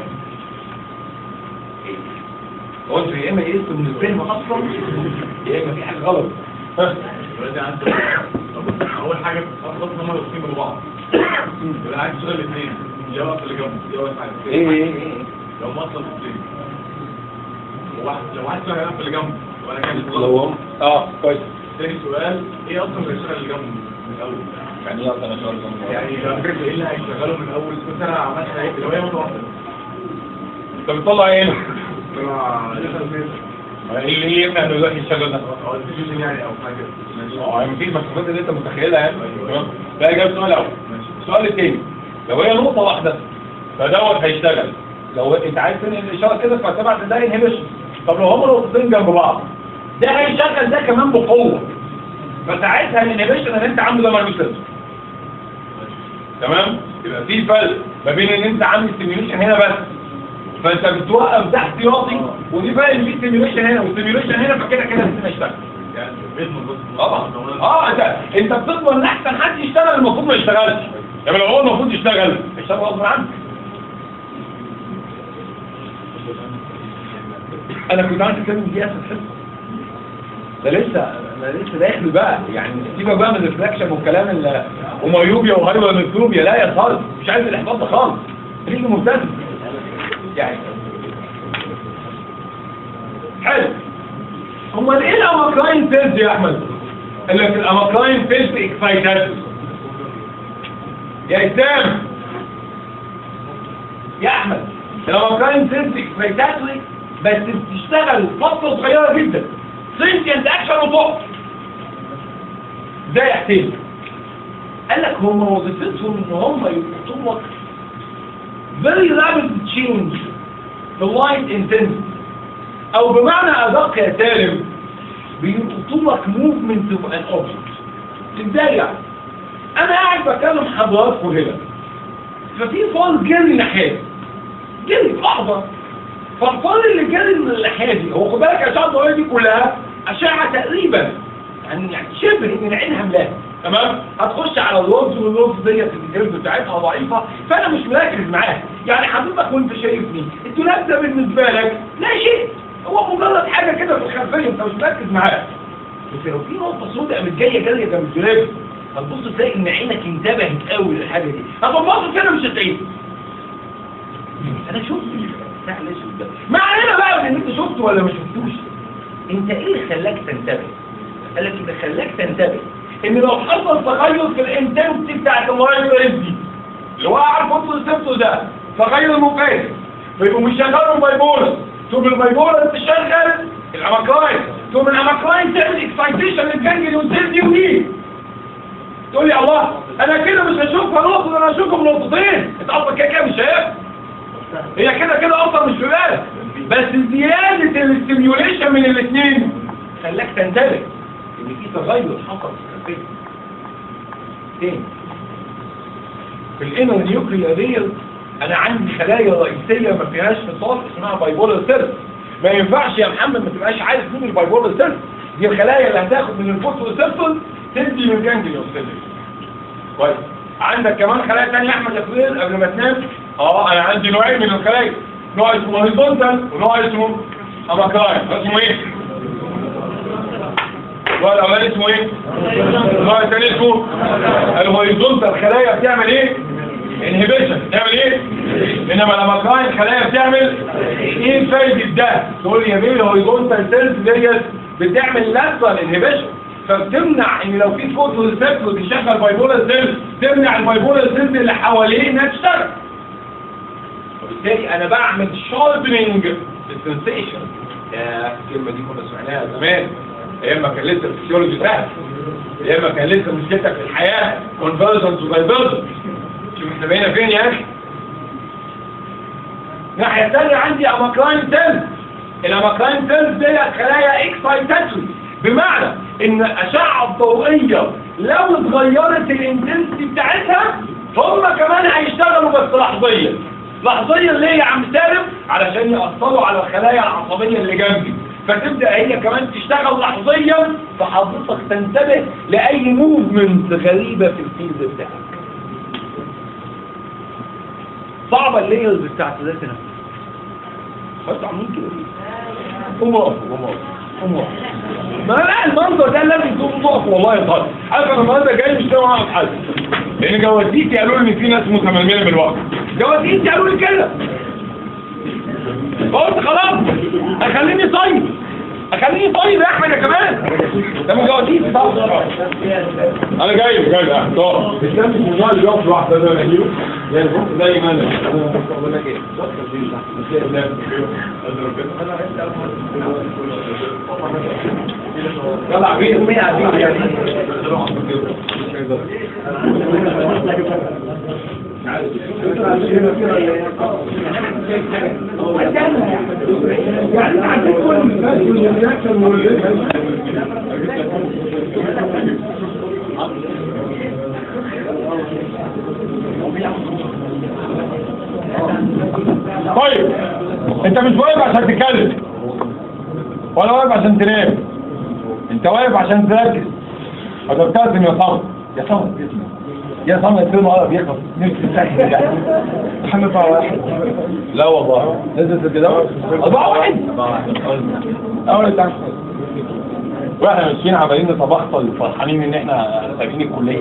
هو انتوا يا اما يئستوا من الفهم اصلا يا اما في حاجه غلط ها دلوقتي عندي طب اول حاجه خلاص هم الاثنين من بعض يبقى عايز تشغل الاثنين جواب اللي جنبه جواب حاجه ايه ايه ايه لو ما اصلا الاثنين واحد لو عايز تشغل اللي جنبه وانا كان لو هم اه كويس تاني سؤال ايه اصلا اللي هيشتغل اللي جنبه من الاول يعني ايه اصلا اشغل يعني لو فكرة ايه اللي هيشغله من اول كنت انا عملت ايه لو هي متوسطه انت بتطلع ايه طلع دخل فين اللي اللي يمنع انه يروح يشتغل ده او الفيجن يعني او حاجه اه يعني مفيش مسافات اللي انت متخيلها يعني تمام ده اجابه السؤال الاول ماشي السؤال الثاني لو هي نقطه واحده فدوت هيشتغل لو انت عايز تنقل الاشاره كده فتبعت ده انهبيشن طب لو هم نقطتين جنب بعض ده هيشغل ده كمان بقوه فساعتها الانهبيشن اللي انت عامله ده ملوش لازمه تمام يبقى في فرق ما بين ان انت عامل ستيميوليشن هنا بس فانت بتوقف ده احتياطي ودي فرق ان في ستيميوليشن هنا وستيميوليشن هنا فكده كده لازم يشتغل يعني بيضمن بس طبعا اه انت انت بتضمن ان احسن حد يشتغل المفروض ما يشتغلش يعني لو هو المفروض يشتغل يشتغل غصب عنه انا كنت عايز اتكلم دي اساس حلو ده لسه انا لسه داخل بقى يعني سيبك بقى من الريفلكشن والكلام اللي وميوبيا وهايبرمتروبيا لا يا خالص مش عايز الاحباط ده خالص خليك مبتسم يعني حلو امال ايه الاماكراين فيلز يا احمد اللي في الاماكراين فيلز اكسايتات يا اسلام يا احمد الاماكراين فيلز اكسايتاتري بس بتشتغل فتره صغيره جدا سنتينت اكشن وتقف ازاي يا حسين قال لك هم وظيفتهم ان هم يحطوا لك very rapid change في light intensity او بمعنى ادق يا سالم بيلقطوا لك موفمنت اوف ان اوبجكت ازاي يعني انا قاعد بكلم حضراتكم هنا ففي فار جري ناحيتي جري لحظه فالفار اللي جري من الناحيه دي هو خد بالك الاشعه الضوئيه دي كلها اشعه تقريبا يعني يعني شبه ان العين هملاها تمام هتخش على اللوز واللوز ديت الجلد بتاعتها ضعيفه فانا مش مركز معاها يعني حضرتك وانت شايفني الدولاب ده بالنسبه لك لا شيء هو مجرد حاجه كده في الخلفيه انت مش مركز معاها بس لو في نقطه سوداء قامت جايه جايه جنب الدولاب هتبص تلاقي ان عينك انتبهت قوي للحاجه دي هتبص كده مش هتلاقيه انا شفت البتاع الاسود ده ما علينا بقى ان انت شفته ولا ما شفتوش انت ايه اللي خلاك تنتبه قال لك اللي خلاك تنتبه ان لو حصل تغير في الانتنسي بتاعت المراية دي اللي هو عارف انتوا السبتو ده تغير مفاجئ فيبقوا مش شغالوا البايبولر ثم البايبولر تشغل الاماكراين ثم الاماكراين تعمل اكسايتيشن للجنجل والسيل دي ودي تقول لي الله انا كده مش هشوفها نقطه انا هشوفها بنقطتين انت اصلا كده كده مش شايف هي كده كده اصلا مش في بالك بس زياده الاستيميوليشن من الاثنين خلاك تنتبه ان في تغير حصل في الخلفيه تاني في الانر نيوكليا دي انا عندي خلايا رئيسيه ما فيهاش نصاص اسمها بايبولار سيرس ما ينفعش يا محمد ما تبقاش عارف مين البايبولار سيرس دي الخلايا اللي هتاخد من الفوتوسيرتون تدي من جانجليون سيرس كويس عندك كمان خلايا تانية يا احمد يا فضيل قبل ما تنام اه انا عندي نوعين من الخلايا نوع اسمه هوريزونتال ونوع اسمه اماكراين اسمه ايه النوع الاولاني اسمه ايه النوع الثاني اسمه الهوريزونتال خلايا بتعمل ايه انهبيشن بتعمل ايه انما الاماكراين خلايا بتعمل ايه فايده ده تقول لي يا بيه الهوريزونتال سيلز ديت بتعمل لاترال انهبيشن فبتمنع ان لو في فوتو ريسبتور بيشغل بايبولار سيلز تمنع البايبولار سيلز اللي حواليه انها تشتغل وبالتالي انا بعمل شاربنينج للسنسيشن يا الكلمه دي كنا سمعناها زمان ايام ما كان لسه الفسيولوجي سهل ايام ما كان لسه مشكلتك في الحياه كونفرجنس ودايفرجنس شوف احنا بقينا فين يا اخي الناحيه الثانيه عندي اماكراين سيلز الاماكراين سيلز دي خلايا اكسايتاتوري بمعنى ان الاشعه الضوئيه لو اتغيرت الانتنسيتي بتاعتها هم كمان هيشتغلوا بس لحظيا لحظيا ليه يا عم سالم علشان يأثروا على الخلايا العصبية اللي جنبي فتبدأ هي كمان تشتغل لحظيا فحضرتك تنتبه لأي موفمنت غريبة في الفيلد بتاعك صعبة الليرز بتاعت ذاتنا بس عاملين كده قوم اقف قوم اقف قوم اقف ما لا المنظر ده لازم تقوم تقف والله يا طارق عارف انا النهارده جاي مش ناوي اعمل حاجه لان جوازيتي قالوا لي ان في ناس متململه بالوقت جوازيتي قالوا لي كده قلت خلاص اخليني طيب اخليني طيب يا احمد يا كمان ده من جوازيتي طب انا جاي جاي اه طب الناس من النوع اللي بيقف لوحده ده انا اجيبه يعني بص زي ما انا انا بقول لك ايه يلا عبيد مين عبيد يعني عندك كل الناس والرياكشن طيب انت مش واقف عشان تتكلم ولا واقف عشان تنام انت واقف عشان تركز هتبتسم يا صمت يا صمت يا صمت الفيلم قرب يخلص نفسي ساكت يعني محمد واحد لا والله نزلت الجدول أربعة واحد أول تعرف واحنا ماشيين عمالين نتبخطل فرحانين ان احنا سايبين الكلية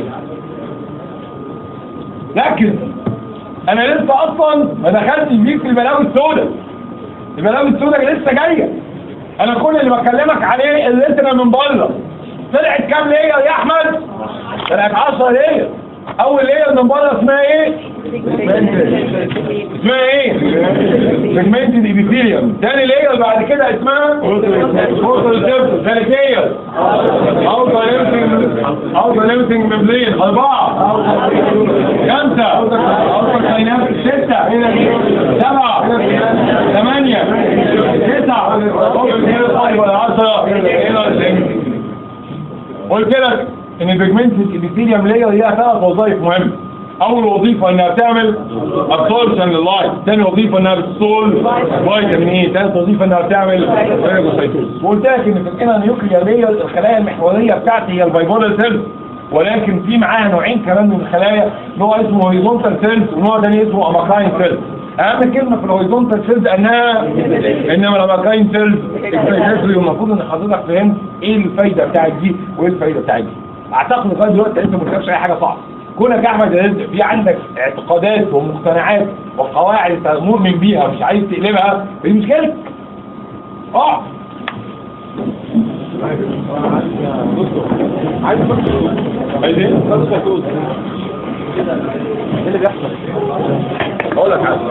ركز انا لسه اصلا ما دخلتش بيك في البلاوي السوداء البلاوي السوداء لسه جايه انا كل اللي بكلمك عليه الليتنا من بره طلعت كام لير يا احمد طلعت 10 لير اول لير من بره اسمها ايه اسمها ايه سيجمنتد ايبيثيليوم تاني لير بعد كده اسمها فوتوسيبتوس ثالث لير اوتر ليمتنج اوتر ليمتنج ممبرين اربعه خمسه اوتر ساينابس سته سبعه ثمانيه تسعه عشرة قلت لك ان البيجمنتد ابيثيليوم لاير ليها ثلاث وظائف مهمه اول وظيفه انها بتعمل ابسوربشن لللايت ثاني وظيفه انها بتستول فيتامين اي ثالث وظيفه انها بتعمل فاجوسايتوز وقلت لك ان في الكلى نيوكليا لاير الخلايا المحوريه بتاعتي هي البايبولار سيلز ولكن في معاها نوعين كمان من الخلايا نوع اسمه هوريزونتال سيلز ونوع تاني اسمه اماكاين سيلز اهم كلمه في الهوريزونتال سيلز انها انما الاماكاين سيلز اكسبريسلي المفروض ان حضرتك فهمت ايه الفايده بتاعت دي وايه الفايده بتاعت دي اعتقد لغايه دلوقتي انت ما بتفهمش اي حاجه صعبه كونك يا احمد رزق في عندك اعتقادات ومقتنعات وقواعد انت مؤمن بيها مش عايز تقلبها دي مشكلتك اه عايز عايز ايه؟ ايه اللي بيحصل؟ اقول لك حاجه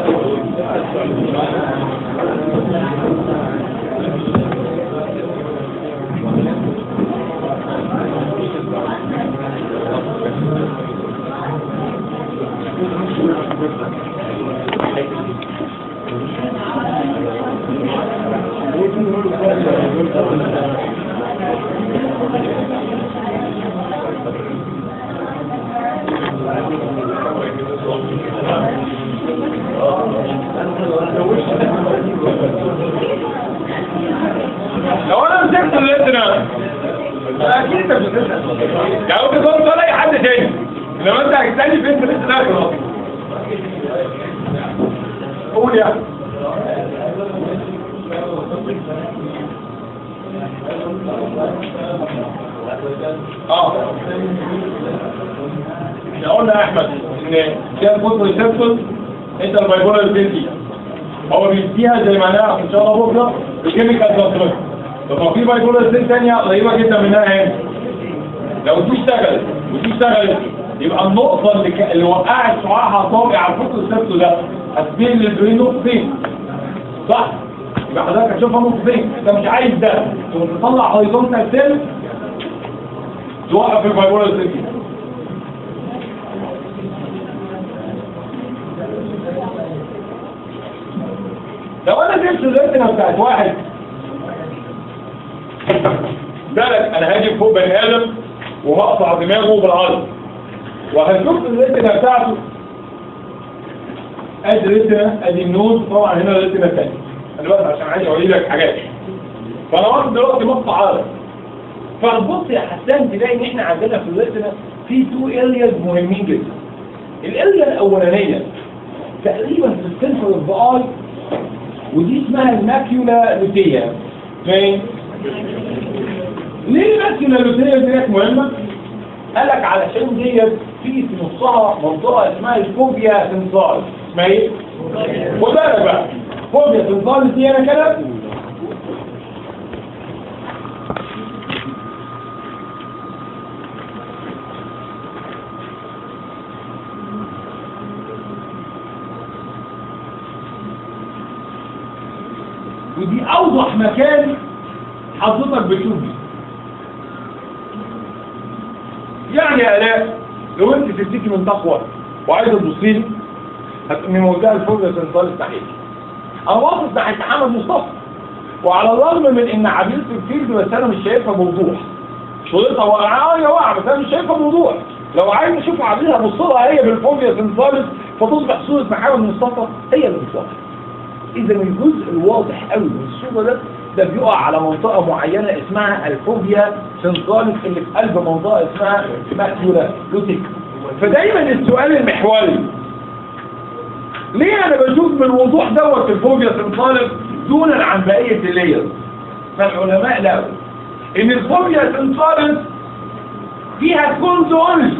لو انا مسكت الليتنا اكيد انت مش هتسال يعني ممكن تقول ولا اي حد تاني لو انت هتسالني فين في الليتنا خلاص قول يا اه احنا قلنا يا احمد ان كان فوتو ريسبتور انت البايبولار بنتي هو بيديها زي ما هنعرف ان شاء الله بكره الكيميكال ترانسميتر طب في بايبولار سيل ثانيه قريبه جدا منها هنا لو دي اشتغلت ودي اشتغلت يبقى النقطه اللي, ك... اللي وقعت شعاعها طابع على الفوتو ريسبتور ده هتبين للبرين نقطتين صح يبقى حضرتك هتشوفها نقطتين انت مش عايز ده تقوم تطلع هوريزونتال سيل توقف البايبولار سيل دي لو انا جبت الليتنا بتاعت واحد بالك انا هاجي فوق بني ادم وهقطع دماغه بالعرض وهشوف الليتنا بتاعته ادي الليتنا ادي النوز طبعا هنا الليتنا الثانيه انا بس عشان عايز اوري لك حاجات فانا واخد دلوقتي مقطع عرض فنبص يا حسان تلاقي ان احنا عندنا في الليتنا في تو ارياز مهمين جدا الاريا الاولانيه تقريبا في السنتر اوف ذا اي ودي اسمها الماكيولا لوتيا فين؟ ليه الماكيولا لوتيا ديت مهمة؟ قال لك علشان ديت في في نصها منطقة اسمها الفوبيا سنسال اسمها ايه؟ خد بالك بقى فوبيا سنسال دي انا كده ودي اوضح مكان حضرتك بتشوف بيه يعني يا الاء لو انت تفتكي من تقوى وعايزه تبصي لي هتقومي موجهه الفوق سنترال التحقيق انا واقف ناحيه محمد مصطفى وعلى الرغم من ان عبير في الفيلد بس انا مش شايفها بوضوح شريطها واقعه هي واقعه بس انا مش شايفها بوضوح لو عايز اشوف عبير هبص لها هي بالفوبيا سنترالس فتصبح صوره محمد مصطفى هي اللي بتصبح اذا الجزء الواضح قوي من الصوره ده ده بيقع على منطقه معينه اسمها الفوبيا سنترالس اللي في قلب منطقه اسمها ماكيولا لوتيك فدايما السؤال المحوري ليه انا بشوف بالوضوح دوت الفوبيا سنترالس دونا عن بقيه الليرز فالعلماء لقوا ان الفوبيا سنترالس فيها كونز اونلي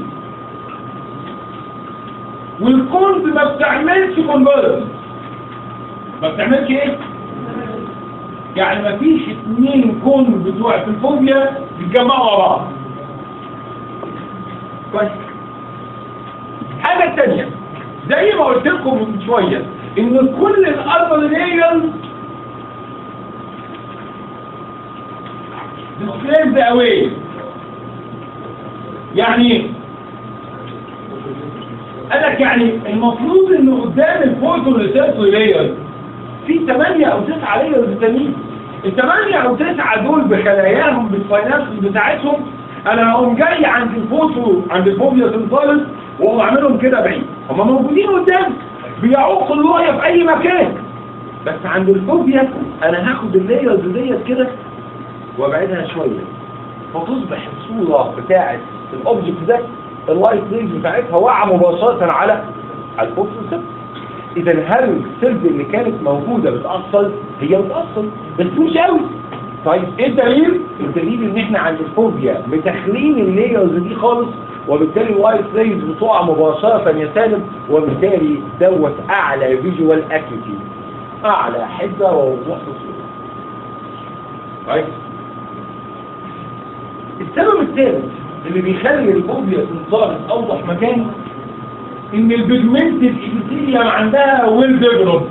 والكونز ما بتعملش كونفرجنس ما بتعملش ايه يعني ما فيش اتنين كون بتوع في الفوبيا بيتجمعوا مع بعض كويس حاجة تانية زي ما قلت لكم من شوية ان كل الاربل لايرز displays away يعني ايه قالك يعني المفروض ان قدام الفوتو ريسيرتور لايرز في 8 او 9 لايرز تانيين الثمانية او 9 دول بخلاياهم بالفاينانس بتاعتهم انا هقوم جاي عند الفوتو عند الفوبيا سنترالس واقوم اعملهم كده بعيد هم موجودين قدام بيعوقوا الرؤيه في اي مكان بس عند الفوبيا انا هاخد اللايرز ديت كده وابعدها شويه فتصبح الصوره بتاعه الاوبجكت ده اللايت ريز بتاعتها واقعه مباشره على على الفوتو اذا هل السلب اللي كانت موجوده بتاثر هي بتاثر بس مش قوي طيب ايه الدليل الدليل ان احنا عند الفوبيا متخلين اللايرز دي خالص وبالتالي الوايت ريز بتقع مباشره يا سالم وبالتالي دوت اعلى فيجوال اكيوتي اعلى حده ووضوح الصوره طيب السبب الثالث اللي بيخلي الفوبيا تنصار اوضح مكان ان البيجمنت الابيثيليوم عندها ويل ديفلوبد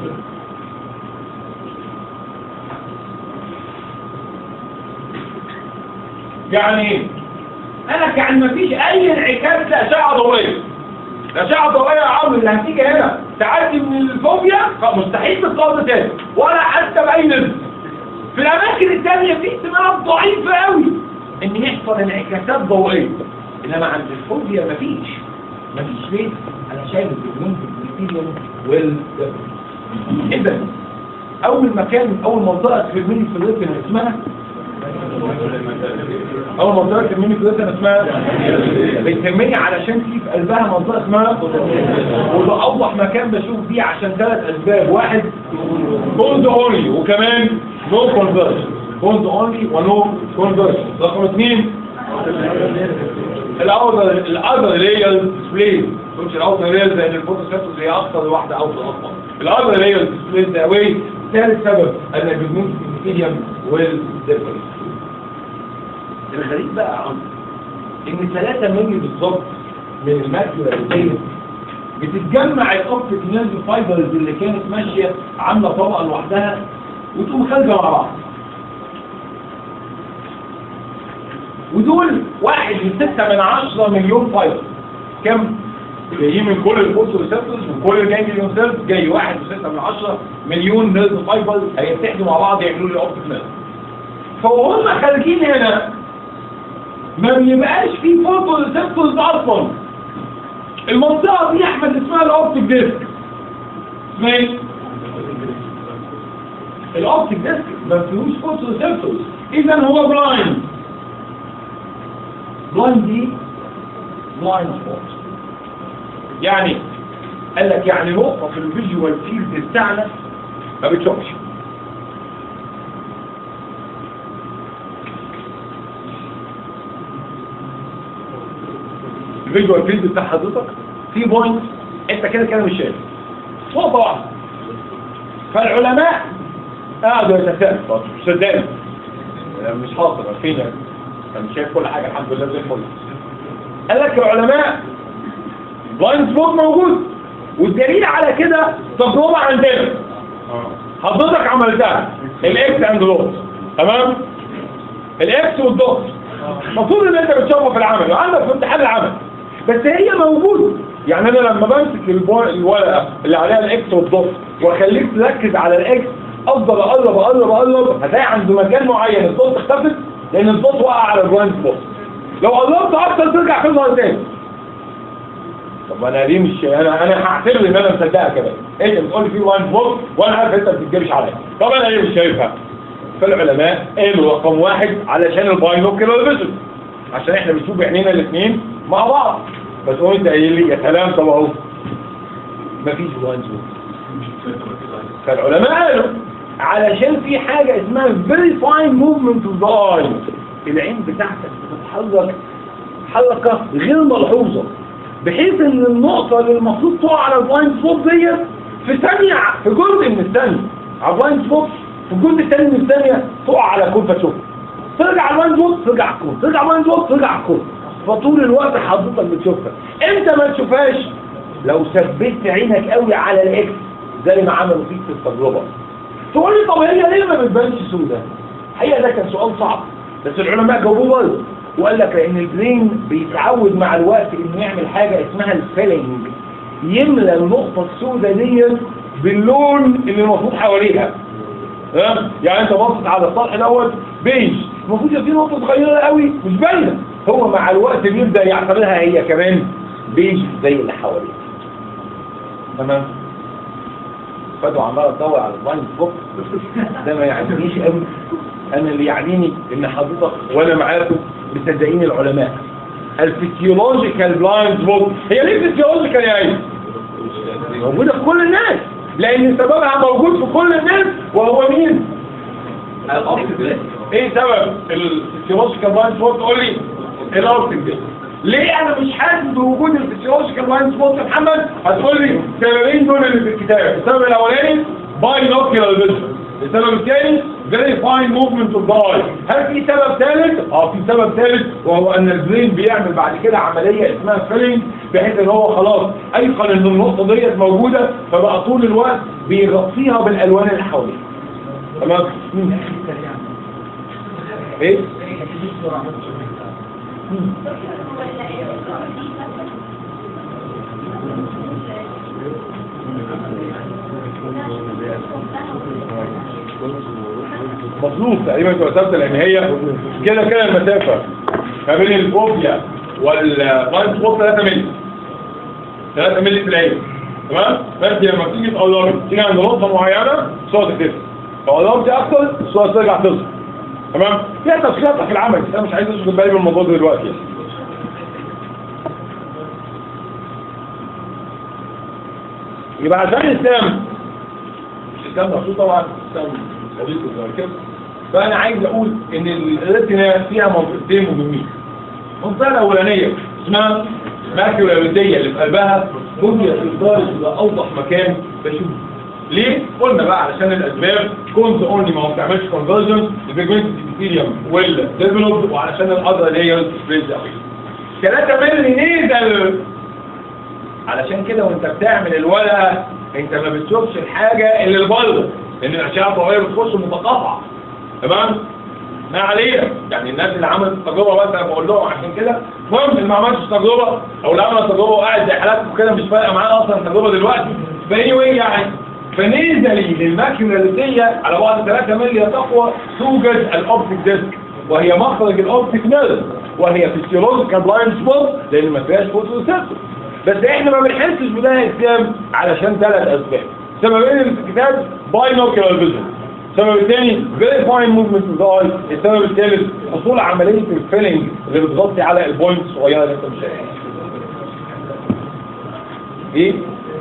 يعني ايه؟ انا كان مفيش اي انعكاس لاشعه ضوئيه الاشعه الضوئيه يا عمرو اللي هتيجي هنا تعدي من الفوبيا مستحيل تتقاضى تاني ولا حتى باي نسبه في الاماكن الثانيه في احتمالات ضعيفه قوي ان يحصل انعكاسات ضوئيه انما عند الفوبيا مفيش مفيش ليه انا شايف البيجمنت الابيثيليوم وال اذا اول مكان اول منطقه في الميني فلويد اسمها اول منطقه في الميني فلويد اسمها بتسميني علشان في في قلبها منطقه اسمها وده اوضح مكان بشوف فيه عشان ثلاث اسباب واحد كولد اونلي وكمان نو كونفرجن كولد اونلي ونو كونفرجن رقم اثنين الاوضر الاوضر اللي هي الديسبلاي مش الاوضر اللي هي زي الفوتوسينثيز هي اكثر واحده اوضر اصلا الاوضر اللي هي الديسبلاي ده واي ثالث سبب ان البيجمنت في الميديم والديفرنس الغريب بقى يا عمرو ان 3 مللي بالظبط من الماكيولا اللي بتتجمع الاوبتيك نيرف فايبرز اللي كانت ماشيه عامله طبقه لوحدها وتقوم خارجه مع بعض ودول واحد من ستة من عشرة مليون فايبر كم؟ جايين من كل الفوتو ريسبتورز وكل الجانجليون سيلز جاي واحد وستة من عشرة مليون نيرف فايبر هيتحدوا مع بعض يعملوا لي اوبتيك نيرف فهم خارجين هنا ما بيبقاش في فوتو ريسبتورز اصلا المنطقة دي يا احمد اسمها الاوبتيك ديسك اسمها ايه؟ الاوبتيك ديسك ما فيهوش فوتو ريسبتورز اذا هو بلايند بلايند دي بلايند سبوت يعني قال لك يعني نقطة في الفيجوال فيلد بتاعنا ما بتشوفش الفيجوال فيلد بتاع حضرتك في بوينت انت كده كده مش شايف نقطة واحدة فالعلماء قعدوا يتساءلوا طب مش صدقني مش حاصل فين انا مش شايف كل حاجة الحمد لله زي الفل قال لك العلماء بلايند سبوت موجود والدليل على كده تجربة عندنا حضرتك عملتها الاكس اند دوت تمام الاكس والدوت المفروض ان انت بتشوفها في العمل وعندك في امتحان العمل بس هي موجودة يعني انا لما بمسك البو- الورقة اللي عليها الاكس والدوت واخليك تركز على الاكس افضل اقرب اقرب اقرب هتلاقي عند مكان معين الدوت اختفت لان الدوت وقع على البلايند سبوت لو قربت اكتر ترجع تظهر تاني طب انا ليه مش انا انا هعتبر ان انا مصدقها كده انت بتقول في وان فوق وانا عارف انت ما بتكذبش عليا طب انا ليه مش شايفها فالعلماء قالوا رقم واحد علشان الباينوكيولار فيجن عشان احنا بنشوف بعينينا الاثنين مع بعض بس هو انت قايل لي يا سلام طب اهو مفيش وان فوق فالعلماء قالوا علشان في حاجة اسمها very fine movement of the eye العين بتاعتك بتتحرك حركة غير ملحوظة بحيث ان النقطة اللي المفروض تقع على البلايند سبوت ديت في ثانية في جزء من الثانية على البلايند سبوت في الجزء الثاني من الثانية تقع على كون فتشوفها ترجع على البلايند سبوت ترجع على الكون ترجع على البلايند سبوت ترجع على الكون فطول الوقت حضرتك بتشوفها امتى ما تشوفهاش لو ثبت عينك قوي على الاكس زي ما عملوا فيك في التجربة تقول لي طب هي ليه ما بتبانش سودة الحقيقة ده كان سؤال صعب بس العلماء جاوبوه برضه وقال لك لان البرين بيتعود مع الوقت انه يعمل حاجة اسمها الفيلنج يملى النقطة السوداء ديت باللون اللي المفروض حواليها تمام يعني انت باصص على السطح دوت بيج المفروض يبقى في نقطة صغيرة قوي مش باينة هو مع الوقت بيبدأ يعتبرها هي كمان بيج زي اللي حواليه تمام فادوا عمال ادور على البلايند سبوت ده ما يعنيش قوي انا اللي يعنيني ان حضرتك وانا معاكم مصدقين العلماء الفسيولوجيكال بلايند سبوت هي ليه فسيولوجيكال يا ايمن موجوده في كل الناس لان سببها موجود في كل الناس وهو مين ايه سبب الفسيولوجيكال بلايند سبوت تقول لي الاوكسجين ليه انا مش حاسس بوجود الفسيولوجيكال بلايند سبوت يا محمد هتقول لي السببين دول اللي في الكتاب السبب الاولاني باي نوكيولار فيجن السبب الثاني very fine movement of the eye هل في سبب ثالث؟ اه في سبب ثالث وهو ان البرين بيعمل بعد كده عملية اسمها فيلينج بحيث ان هو خلاص ايقن ان النقطة ديت موجودة فبقى طول الوقت بيغطيها بالالوان اللي حواليه تمام؟ مم. ايه؟ مظلوم تقريبا تبقى ثابته لان هي كده كده المسافه ما بين الفوبيا والبلايند سبوت 3 مللي 3 مللي في العين تمام فانت لما تيجي تقلب تيجي عند نقطه معينه الصوره تتقفل لو قلبت اكتر الصوره ترجع تظهر تمام فيها تفصيلات في العمل بس انا مش عايز اشغل بالي بالموضوع ده دلوقتي يبقى عشان الاسلام الاسلام مقصود طبعا الاسلام قضيه كده فانا عايز اقول ان الريتنا فيها منطقتين مهمين المنطقه الاولانيه اسمها ماكيولا الوديه اللي في قلبها ممكن الدارج يبقى اوضح مكان بشوف ليه؟ قلنا بقى علشان الاسباب كونز اونلي ما هو بتعملش كونفرجن البيجمنت ابيثيليوم والديفلوب وعلشان الاذر لايرز سبريد قوي 3 مللي نيزل علشان كده وانت بتعمل الورقه انت ما بتشوفش الحاجه اللي البلد لان الاشعه الضوئيه بتخش متقاطعه تمام ما علينا يعني الناس اللي عملت التجربه بس انا بقول لهم عشان كده المهم اللي ما عملش تجربه او اللي عمل تجربه وقاعد زي حالاتكم كده مش فارقه معاه اصلا التجربه دلوقتي فاني واي يعني فنزلي للماكينه الليديه على بعد 3 مللي تقوى توجد الاوبتيك ديسك وهي مخرج الاوبتيك نيرف وهي فيسيولوجيكال بلايند سبوت لان ما فيهاش فوتوسينثيسيس بس احنا ما بنحسش بده يا اسلام علشان ثلاث اسباب سببين اللي في الكتاب باينوكيولار فيجن السبب الثاني فيري فاين موفمنت اوف ذا السبب الثالث حصول عمليه الفيلنج اللي بتغطي على البوينت الصغيره اللي انت مش شايفها ايه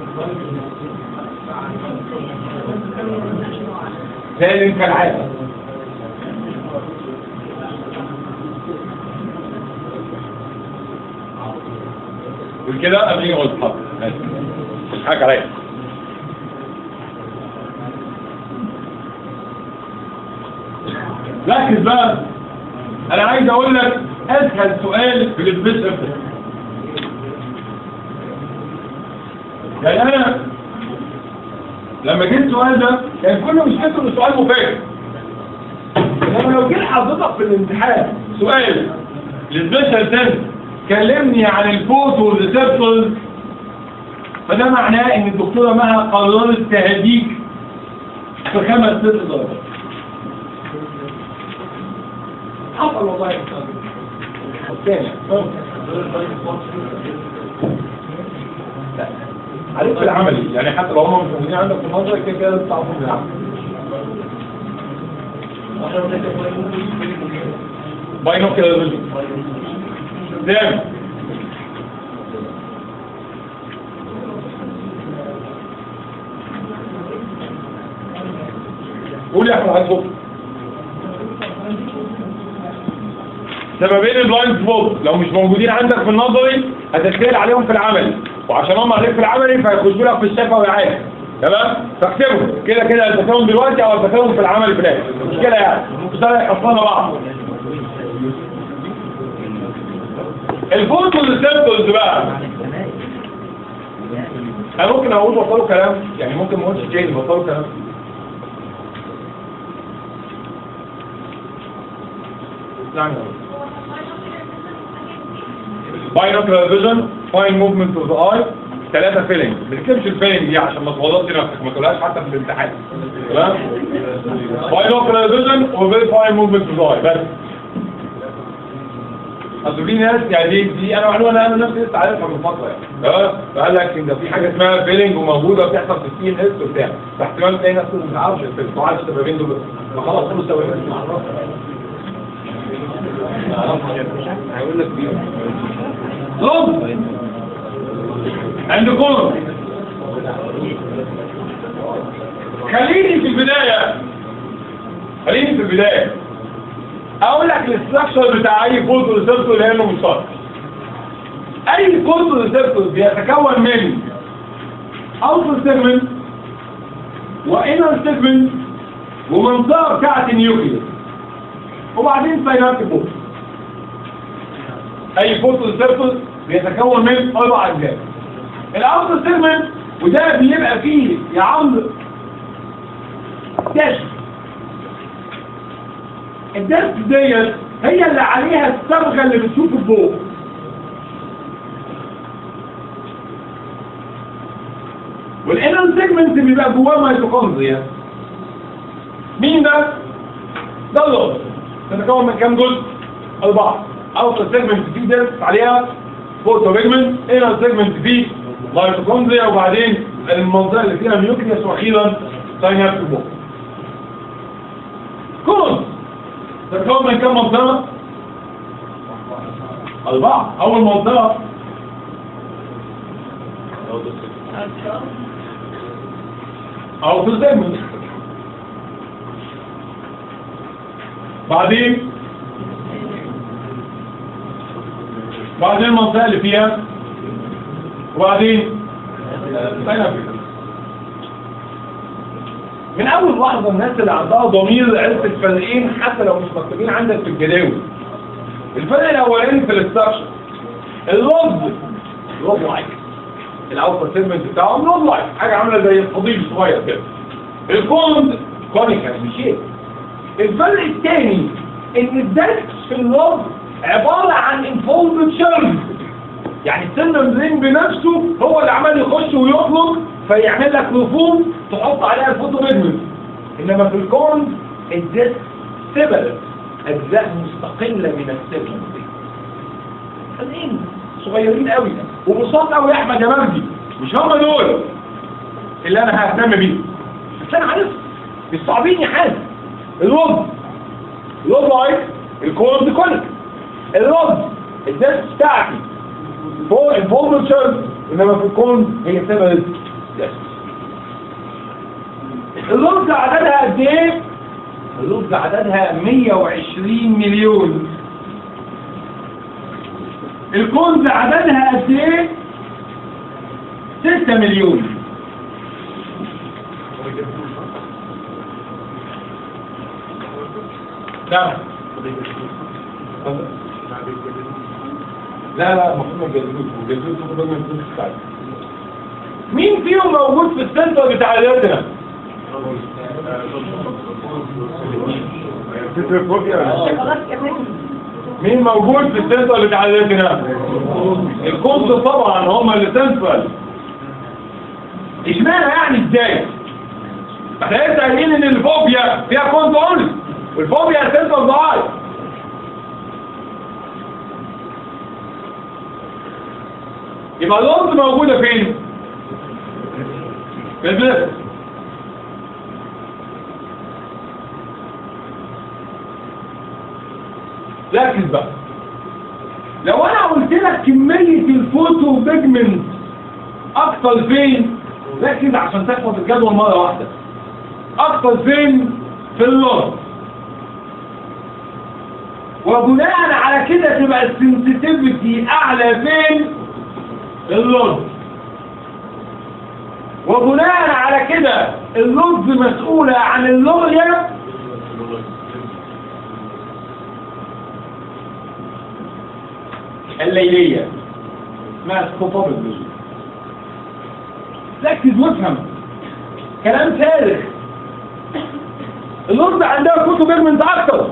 ثالث كالعاده والكده قبل يقعد حق حق عليا ركز بقى انا عايز اقول لك اسهل سؤال في السبيس افكت يعني انا لما جيت السؤال ده كان كل مشكلته ان السؤال مفاجئ انما لو جيت حضرتك في الامتحان سؤال للسبيشال تنس كلمني عن الفوتو ريسبتورز فده معناه ان الدكتوره مها قررت تهديك في خمس ست درجات حصل والله يا استاذ الثاني عليك في العملي يعني حتى لو هم مش موجودين عندك في المنظر كده كده بتعرفوا في العمل باينوكيولار فيجن قدام قول يا احمد عزوك سببين البلايند سبوت لو مش موجودين عندك في النظري هتتسال عليهم في العملي وعشان هم عليك في العملي فيخشوا لك في الشفوي عادي تمام فاكتبهم كده كده هتفكرهم دلوقتي او هتفكرهم في العمل في الاخر مش كده يعني مش ده يحصلنا بعض الفوتو ريسبتورز بقى انا ممكن اقول بطلوا كلام يعني ممكن ما اقولش تاني بطلوا كلام يعني باينوكلر فيجن فاين موفمنت اوف ذا اي ثلاثة فيلنج ما تكتبش الفيلنج دي عشان ما تغلطش نفسك ما تقولهاش حتى في الامتحان تمام باينوكلر فيجن وفيري فاين موفمنت اوف ذا اي بس اصل في ناس يعني دي, دي انا معلومه انا انا نفسي لسه عارفها من فتره يعني اه فقال لك ان في حاجه اسمها فيلنج وموجوده بتحصل في السي ان اس وبتاع فاحتمال تلاقي ناس ما تعرفش في السؤال السببين دول فخلاص كل السببين هيقول لك بيه لب عندكم خليني في البداية خليني في البداية اقول لك الاستراكشر بتاع اي فوتو ريسبتور لانه مشترك اي فوتو ريسبتور بيتكون من اوتر سيجمنت وانر سيجمنت ومنطقه بتاعت النيوكليوس وبعدين ساينابتيك فوتو اي فوتو ريسبتور بيتكون من اربع اجزاء الاوتر سيجمنت وده بيبقى فيه يا عمرو داش الدرس ديت هي اللي عليها الصبغه اللي بتشوف فوق والانر سيجمنت بيبقى جواه ميتوكوندريا مين ده؟ ده اللوز تتكون من كام جزء؟ أربعة أوتر سيجمنت فيه درس عليها فوتو بيجمنت انر سيجمنت فيه ميتوكوندريا وبعدين المنطقة اللي فيها نيوكليوس وأخيرا ساينابتيك بوك كون تتكون من كم منطقة؟ أربعة أول منطقة أو في الزمن بعدين بعدين المنطقة اللي فيها وبعدين سينابيك من اول لحظه الناس اللي عندها ضمير عرفت الفرقين حتى لو مش مكتوبين عندك في الجداول الفرق الاولاني في الاستراكشر اللوز لوز لايك الاوتر سيجمنت بتاعه لوز لايك حاجه عامله زي الفضيل صغير كده الكوند كونيكال بشيء الفرق الثاني ان الدرس في اللوز عباره عن انفولد شيرز يعني السن رين بنفسه هو اللي عمال يخش ويخرج فيعمل لك رفوف تحط عليها الفوتو بيجمنت انما في الكون الديسك سيبرت اجزاء مستقله من السيجمنت خلين صغيرين قوي وبساط قوي يا احمد يا مجدي مش هم دول اللي انا ههتم بيهم بس انا عارف مش صعبين يا حاج الوضع الوضع لايك الكون كونيك الوضع الديسك بتاعتي فوق الفولد شيرز انما في الكون هي سيبرت اللغز عددها قد ايه اللغز عددها 120 مليون الكنز عددها قد ايه 6 مليون نعم لا لا المفروض ما تجددوش وجددوش تاخد من الفلوس بتاعتك مين فيهم موجود في السنتر بتاع اليدنا مين موجود في السنتر بتاع اليدنا الكنز طبعا هم اللي سنترال اشمعنى يعني ازاي احنا لسه قايلين ان الفوبيا فيها كنز اونلي والفوبيا سنترال ضعيف يبقى اللونز موجودة فين؟ في البلد ركز بقى لو انا قلت لك كمية الفوتو بيجمنت اكتر فين ركز عشان تحفظ الجدول مرة واحدة اكتر فين في اللون وبناء على كده تبقى السنسيتيفيتي اعلى فين اللون وبناء على كده اللغز مسؤولة عن اللغية الليلية اسمها سكوبوبل ركز وافهم كلام فارغ اللغز عندها كتب بيجمنت اكتر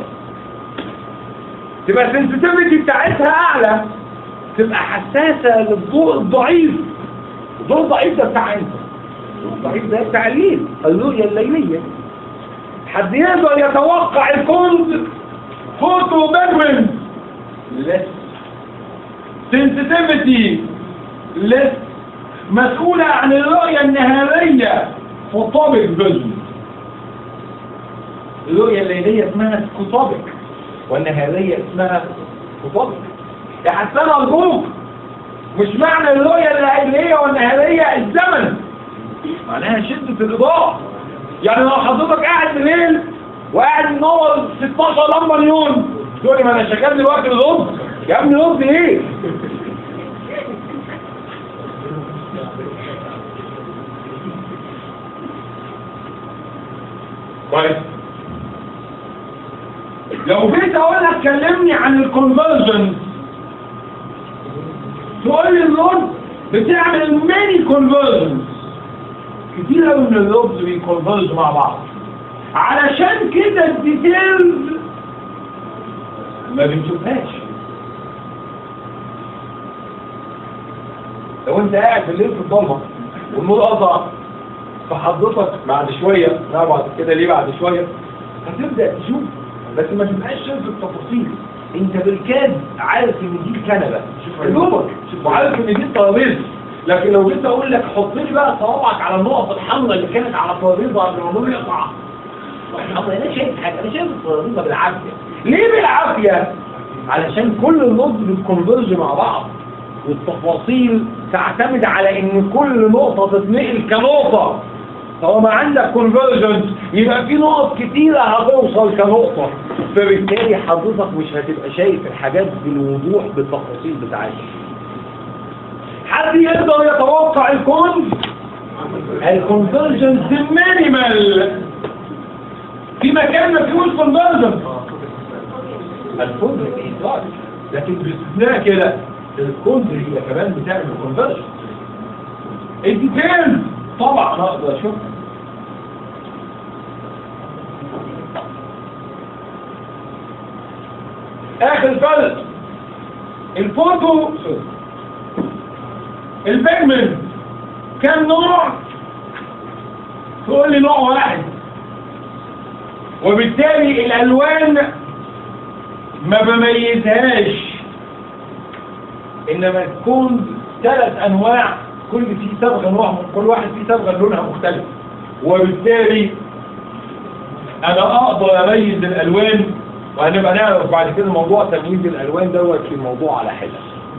تبقى السنسيتيفيتي بتاعتها اعلى تبقى حساسة للضوء الضعيف الضوء الضعيف ده بتاع انت الضعيف ده بتاع الليل الرؤية الليلية حد يقدر يتوقع الكنز فوتو بيجمنت لس sensitivity less مسؤولة عن الرؤية النهارية فوتوبيك فيجن الرؤية الليلية اسمها سكوتوبيك والنهارية اسمها فوتوبيك يا حسان أرجوك مش معنى الرؤية الليلية والنهارية الزمن معناها شدة الإضاءة يعني لو حضرتك قاعد بالليل وقاعد منور 16 لمبة نيون تقول لي ما انا شغال دلوقتي الغض يا ابني غض ايه؟ كويس لو جيت اقول لك كلمني عن الكونفرجن تقول لي اللون بتعمل ميني كونفرجن كتير قوي من اللوبز بيكونفرج مع بعض علشان كده الديتيلز ما بنشوفهاش لو انت قاعد في الليل في الضلمه والنور قطع فحضرتك بعد شويه لا بعد كده ليه بعد شويه هتبدا تشوف بس ما تبقاش شايف التفاصيل انت بالكاد عارف ان دي الكنبه دوبك وعارف ان دي الترابيزه لكن لو جيت اقول لك حط لي بقى صوابعك على النقط الحمراء اللي كانت على الترابيزه قبل ما النور يقطع طب انا شايف حاجه انا شايف الترابيزه بالعافيه ليه بالعافيه علشان كل النقط بتكونفرج مع بعض والتفاصيل تعتمد على ان كل نقطه تتنقل كنقطه طالما عندك كونفرجنس يبقى في نقط كتيرة هتوصل كنقطة فبالتالي حضرتك مش هتبقى شايف الحاجات بالوضوح بالتفاصيل بتاعتها حد يقدر يتوقع الكون الكونفرجنس مينيمال في مكان ما فيهوش كونفرجنس الكون بإطلاق لكن باستثناء كده الكون هي كمان بتعمل كونفرجنس الديتيلز طبعا اقدر اشوف اخر فرق الفوتو البيجمنت كم نوع تقول لي نوع واحد وبالتالي الالوان ما بميزهاش انما تكون ثلاث انواع كل فيه صبغه نوع كل واحد فيه صبغه لونها مختلف وبالتالي انا اقدر اميز الالوان وهنبقى نعرف بعد كده موضوع تمييز الالوان دوت في موضوع على حده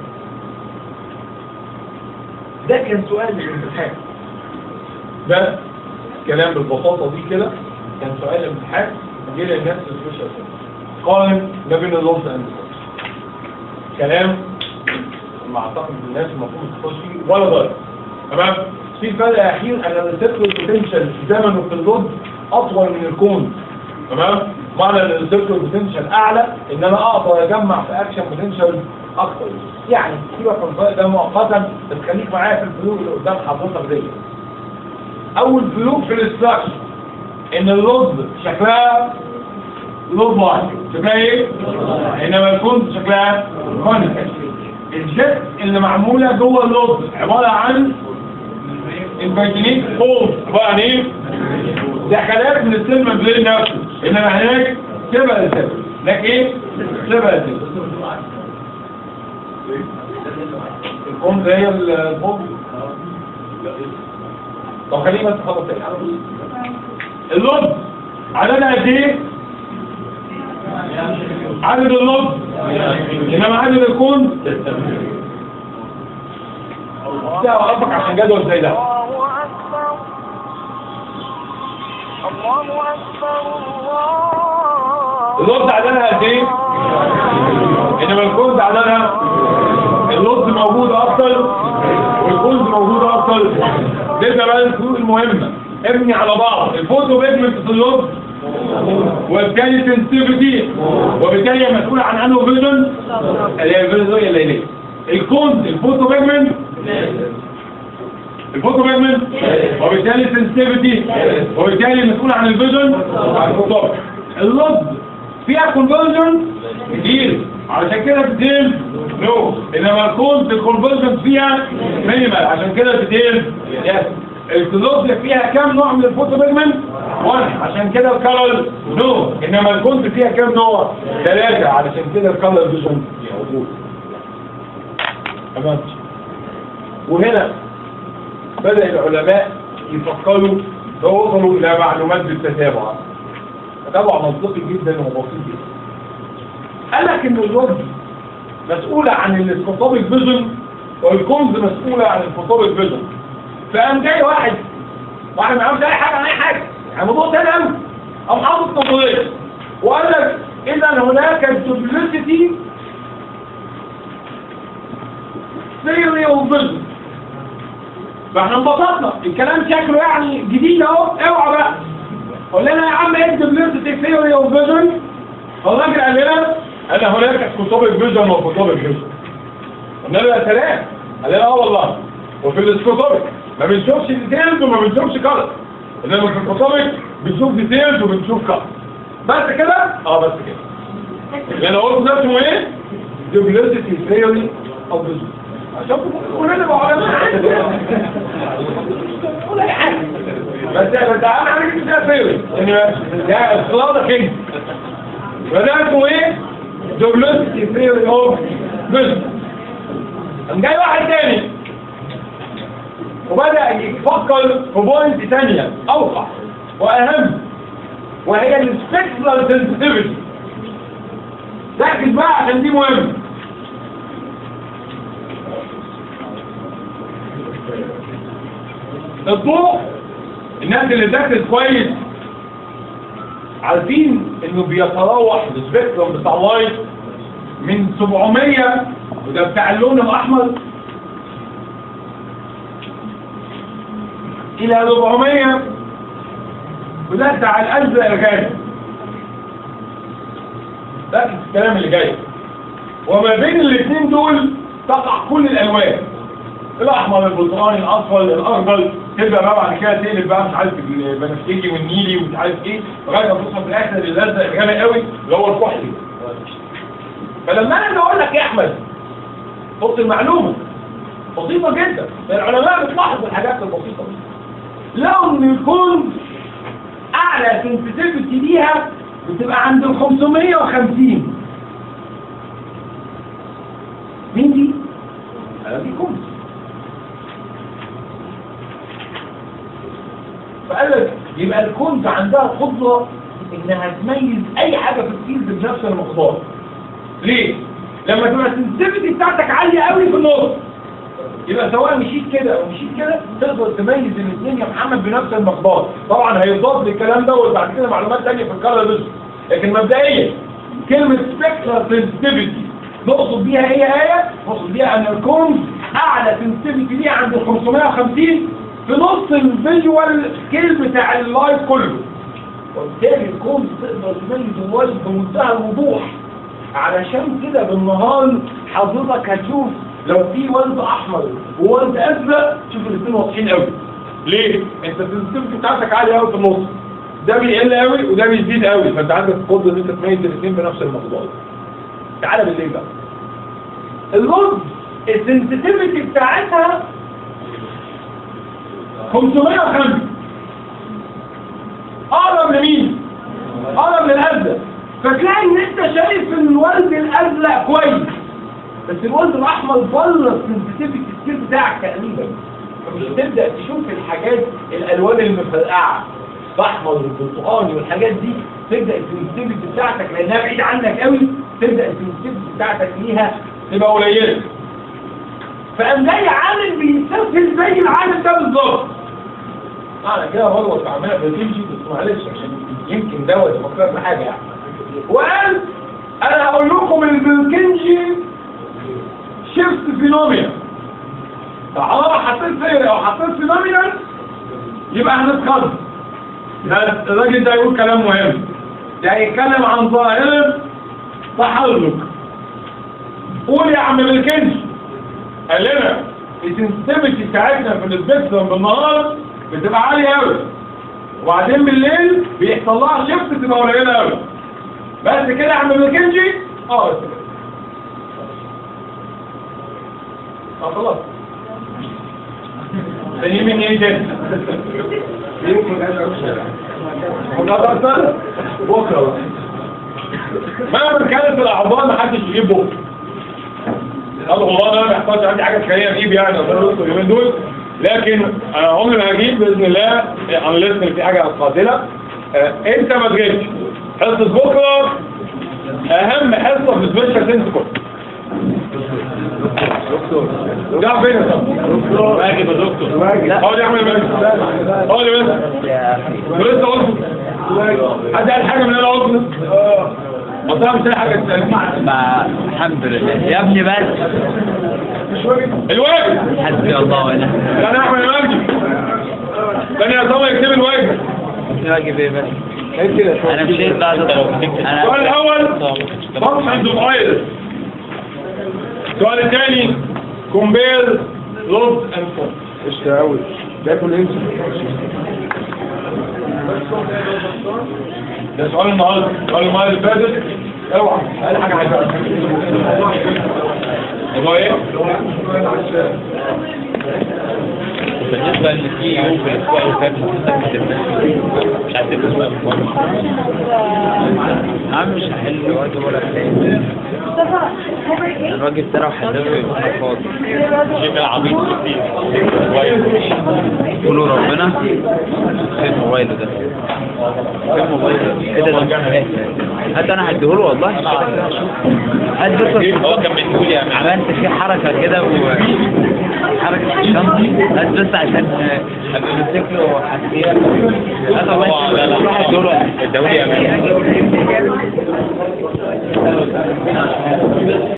ده كان سؤال الامتحان ده كلام بالبساطه دي كده كان سؤال الامتحان جه للناس سبيشال قارن ما بين اللفظ اند كلام ما اعتقد الناس المفروض تخش فيه ولا ضرر تمام في فرق اخير ان الريسبتور بوتنشال زمنه في اللود اطول من الكون تمام معنى ان الريسبتور بوتنشال اعلى ان انا اقدر اجمع في اكشن بوتنشال اكتر يعني سيبك من الفرق ده مؤقتا بس خليك معايا في الفلوق اللي قدام حضرتك دي اول فلوق في الاستراكشر ان اللود شكلها لود واحد شكلها ايه؟ انما الكون شكلها كونيكال الجت اللي معمولة جوه اللوب عبارة عن البيتنيك فولد عبارة عن ايه؟ دخلات من السلم بلين نفسه انما هناك سبع السبع هناك ايه؟ سبع السبع الكون زي الفوق طب خليه بس خلص تاني اللوب عددها قد ايه؟ عدد اللوب انما عدد الكون ده وقفك عشان جدول زي ده الله أكبر الله أكبر الله اللوب عددها قد ايه انما الكون عددها اللوب موجود اكتر والكون موجود اكتر ده بقى الفروق المهمه ابني على بعض الفوتو بيجمنت في اللوب وبالتالي سنسيفيتي وبالتالي هي مسؤولة عن انه فيجن اللي هي الفيجن هي الليلية الكونت الفوتو بيجمنت الفوتو بيجمنت وبالتالي سنسيفيتي وبالتالي مسؤولة عن الفيجن عن الفوتو اللب فيها كونفرجن كتير علشان كده بتديل نو انما الكونت الكونفرجن فيها مينيمال عشان كده بتديل يس الكلوب فيها كام نوع من الفوتو بيجمنت واحد عشان كده الكلر نو انما الكونت فيها كام نوع ثلاثة علشان كده الكلر فيجن موجود تمام وهنا بدأ العلماء يفكروا ووصلوا إلى معلومات بالتتابع تتابع منطقي جدا وبسيط جدا قال لك إن الرد مسؤولة عن الاستطاب الفيجن والكنز مسؤولة عن الاستطاب الفيجن فقام جاي واحد واحد ما عملش أي حاجة عن أي حاجة يعني موضوع تاني قوي قام حاطط نظرية وقال لك إذا هناك الدوبلسيتي theory of vision فاحنا انبسطنا الكلام شكله يعني جديد اهو اوعى بقى قول لنا يا عم ايه الدوبلسيتي theory of vision الراجل قال لنا انا هناك كتب الفيجن وكتب الفيجن قلنا له يا سلام قال لنا اه والله وفي الاسكوتوبيك ما بنشوفش ديتيلز وما بنشوفش كلر انما في الكتوبيك بنشوف ديتيلز وبنشوف كلر بس كده اه بس كده اللي انا قلت ده اسمه ايه دوبلسيتي ثيوري اوف فيجن عشان كلنا نبقى علماء قول اي حاجه بس بس اهم حاجه ده ثيوري ان ده اصلاده كده وده اسمه ايه دوبلسيتي ثيوري اوف فيجن قام جاي واحد تاني وبدأ يفكر في بوينت تانية أوقع وأهم وهي السبيكترال سنسيتيفيتي ركز بقى عشان دي مهمة الضوء الناس اللي ذاكرت كويس عارفين انه بيتراوح السبيكترم بتاع اللايت من 700 وده بتاع اللون الاحمر الى 400 وده بتاع الازرق الغالي ده الكلام اللي جاي وما بين الاثنين دول تقع كل الالوان الاحمر البرتقالي الاصفر الاخضر تبدا بقى بعد كده تقلب بقى مش عارف البنفسجي والنيلي ومش عارف ايه لغايه ما توصل في الاخر للازرق الغامق قوي اللي هو الكحلي فلما انا اقول لك يا احمد خط المعلومه بسيطه جدا العلماء بتلاحظ الحاجات البسيطه دي لو ان يكون اعلى سنسيتيفيتي ليها بتبقى عند ال 550 مين دي؟ دي كنز فقال لك يبقى الكنز عندها قدرة انها تميز اي حاجة في الفيلد بنفس المقدار ليه؟ لما تبقى السنسيتيفيتي بتاعتك عالية قوي في النص يبقى سواء مشيت كده او مشيت كده تقدر تميز الاثنين يا محمد بنفس المقدار طبعا هيضاف للكلام ده وبعد كده معلومات ثانيه في الكلر بس لكن مبدئيا كلمه سبيكترال سنسيتيفيتي نقصد بيها ايه ايه نقصد بيها ان الكون اعلى سنسيتيفيتي ليه عند ال 550 في نص الفيجوال سكيل بتاع اللايف كله وبالتالي الكون تقدر تميز اللايف بمنتهى الوضوح علشان كده بالنهار حضرتك هتشوف لو في ورد احمر وورد ازرق شوف الاثنين واضحين قوي ليه انت السنسيتيفيتي بتاعتك عاليه قوي في النص ده بيقل قوي وده بيزيد قوي فانت عندك قدره ان انت تميز الاثنين بنفس المقدار تعالى بالليل بقى الرز السنسيتيفيتي بتاعتها 505 اقرب لمين اقرب للازرق فتلاقي ان انت شايف ان الورد الازرق كويس بس الورد الاحمر بره السنسيتيفيتي السكيل بتاعك تقريبا فمش هتبدا تشوف الحاجات الالوان المفرقعه الاحمر والبرتقالي والحاجات دي تبدا السنسيتيفيتي بتاعتك لانها بعيده عنك قوي تبدا السنسيتيفيتي بتاعتك ليها تبقى قليله فقام جاي عامل بيسافر زي العالم ده بالظبط انا كده بغلط عمال بتمشي بس معلش عشان يمكن دوت يفكر بحاجه يعني وقال انا هقول لكم البلكنجي شيفت فينومينا طالما حطيت فير او حطيت فينومينا يبقى هنتخض ده الراجل ده يقول كلام مهم ده يتكلم عن ظاهرة تحرك قول يا عم بالكنج قال لنا السنسيتيفيتي بتاعتنا في السبيكترم بالنهار بتبقى عالية قوي وبعدين بالليل بيحصل لها شيفت تبقى قليلة قوي بس كده يا عم بالكنجي اه بس كده اه خلاص تاني من ايه تاني مقدرة بكرة بقى مهما كانت الاعضاء محدش يجيب بكرة قالوا والله انا ما يحصلش عندي حاجه تخليني اجيب يعني اقدر اليومين دول لكن انا عمري ما هجيب باذن الله انليس ان في حاجه قاتله آه، انت ما تجيبش حصه بكره اهم حصه في السبيشال سنس كله ده فين يا صاحبي؟ واجب يا دكتور اقعد يا احمد بس اقعد يا بس ولسه قلت حد قال حاجه من اللي انا قلته اصلا مش لاقي حاجه تسالني مع الحمد لله يا ابني بس الواجب حسبي الله ونعم كان احمد مجدي كان يا صاحبي يكتب الواجب واجب ايه بس انا مشيت بعد السؤال انا الاول function of oil السؤال الثاني compare load and force قشطة أوي باكل انت ده سؤال النهارده سؤال المره اللي فاتت اوعى اقل حاجه عايزها موضوع ايه؟ بالنسبه ان في يوم في الاسبوع اللي فات مش عارف الاسبوع عم مش هحل واجب ولا حاجه الراجل ده لو حلله يبقى انا فاضي شيء عبيط كتير قولوا ربنا فين موبايله ده فين موبايله ايه ده ده هات انا هديهوله والله هات بس هو كان بيقول يا عملت فيه حركه كده و حركه الشنطه هات بس عشان ابقى ماسك له حساسيه هات والله لا، لا. روح اديهوله الدولي يا مان.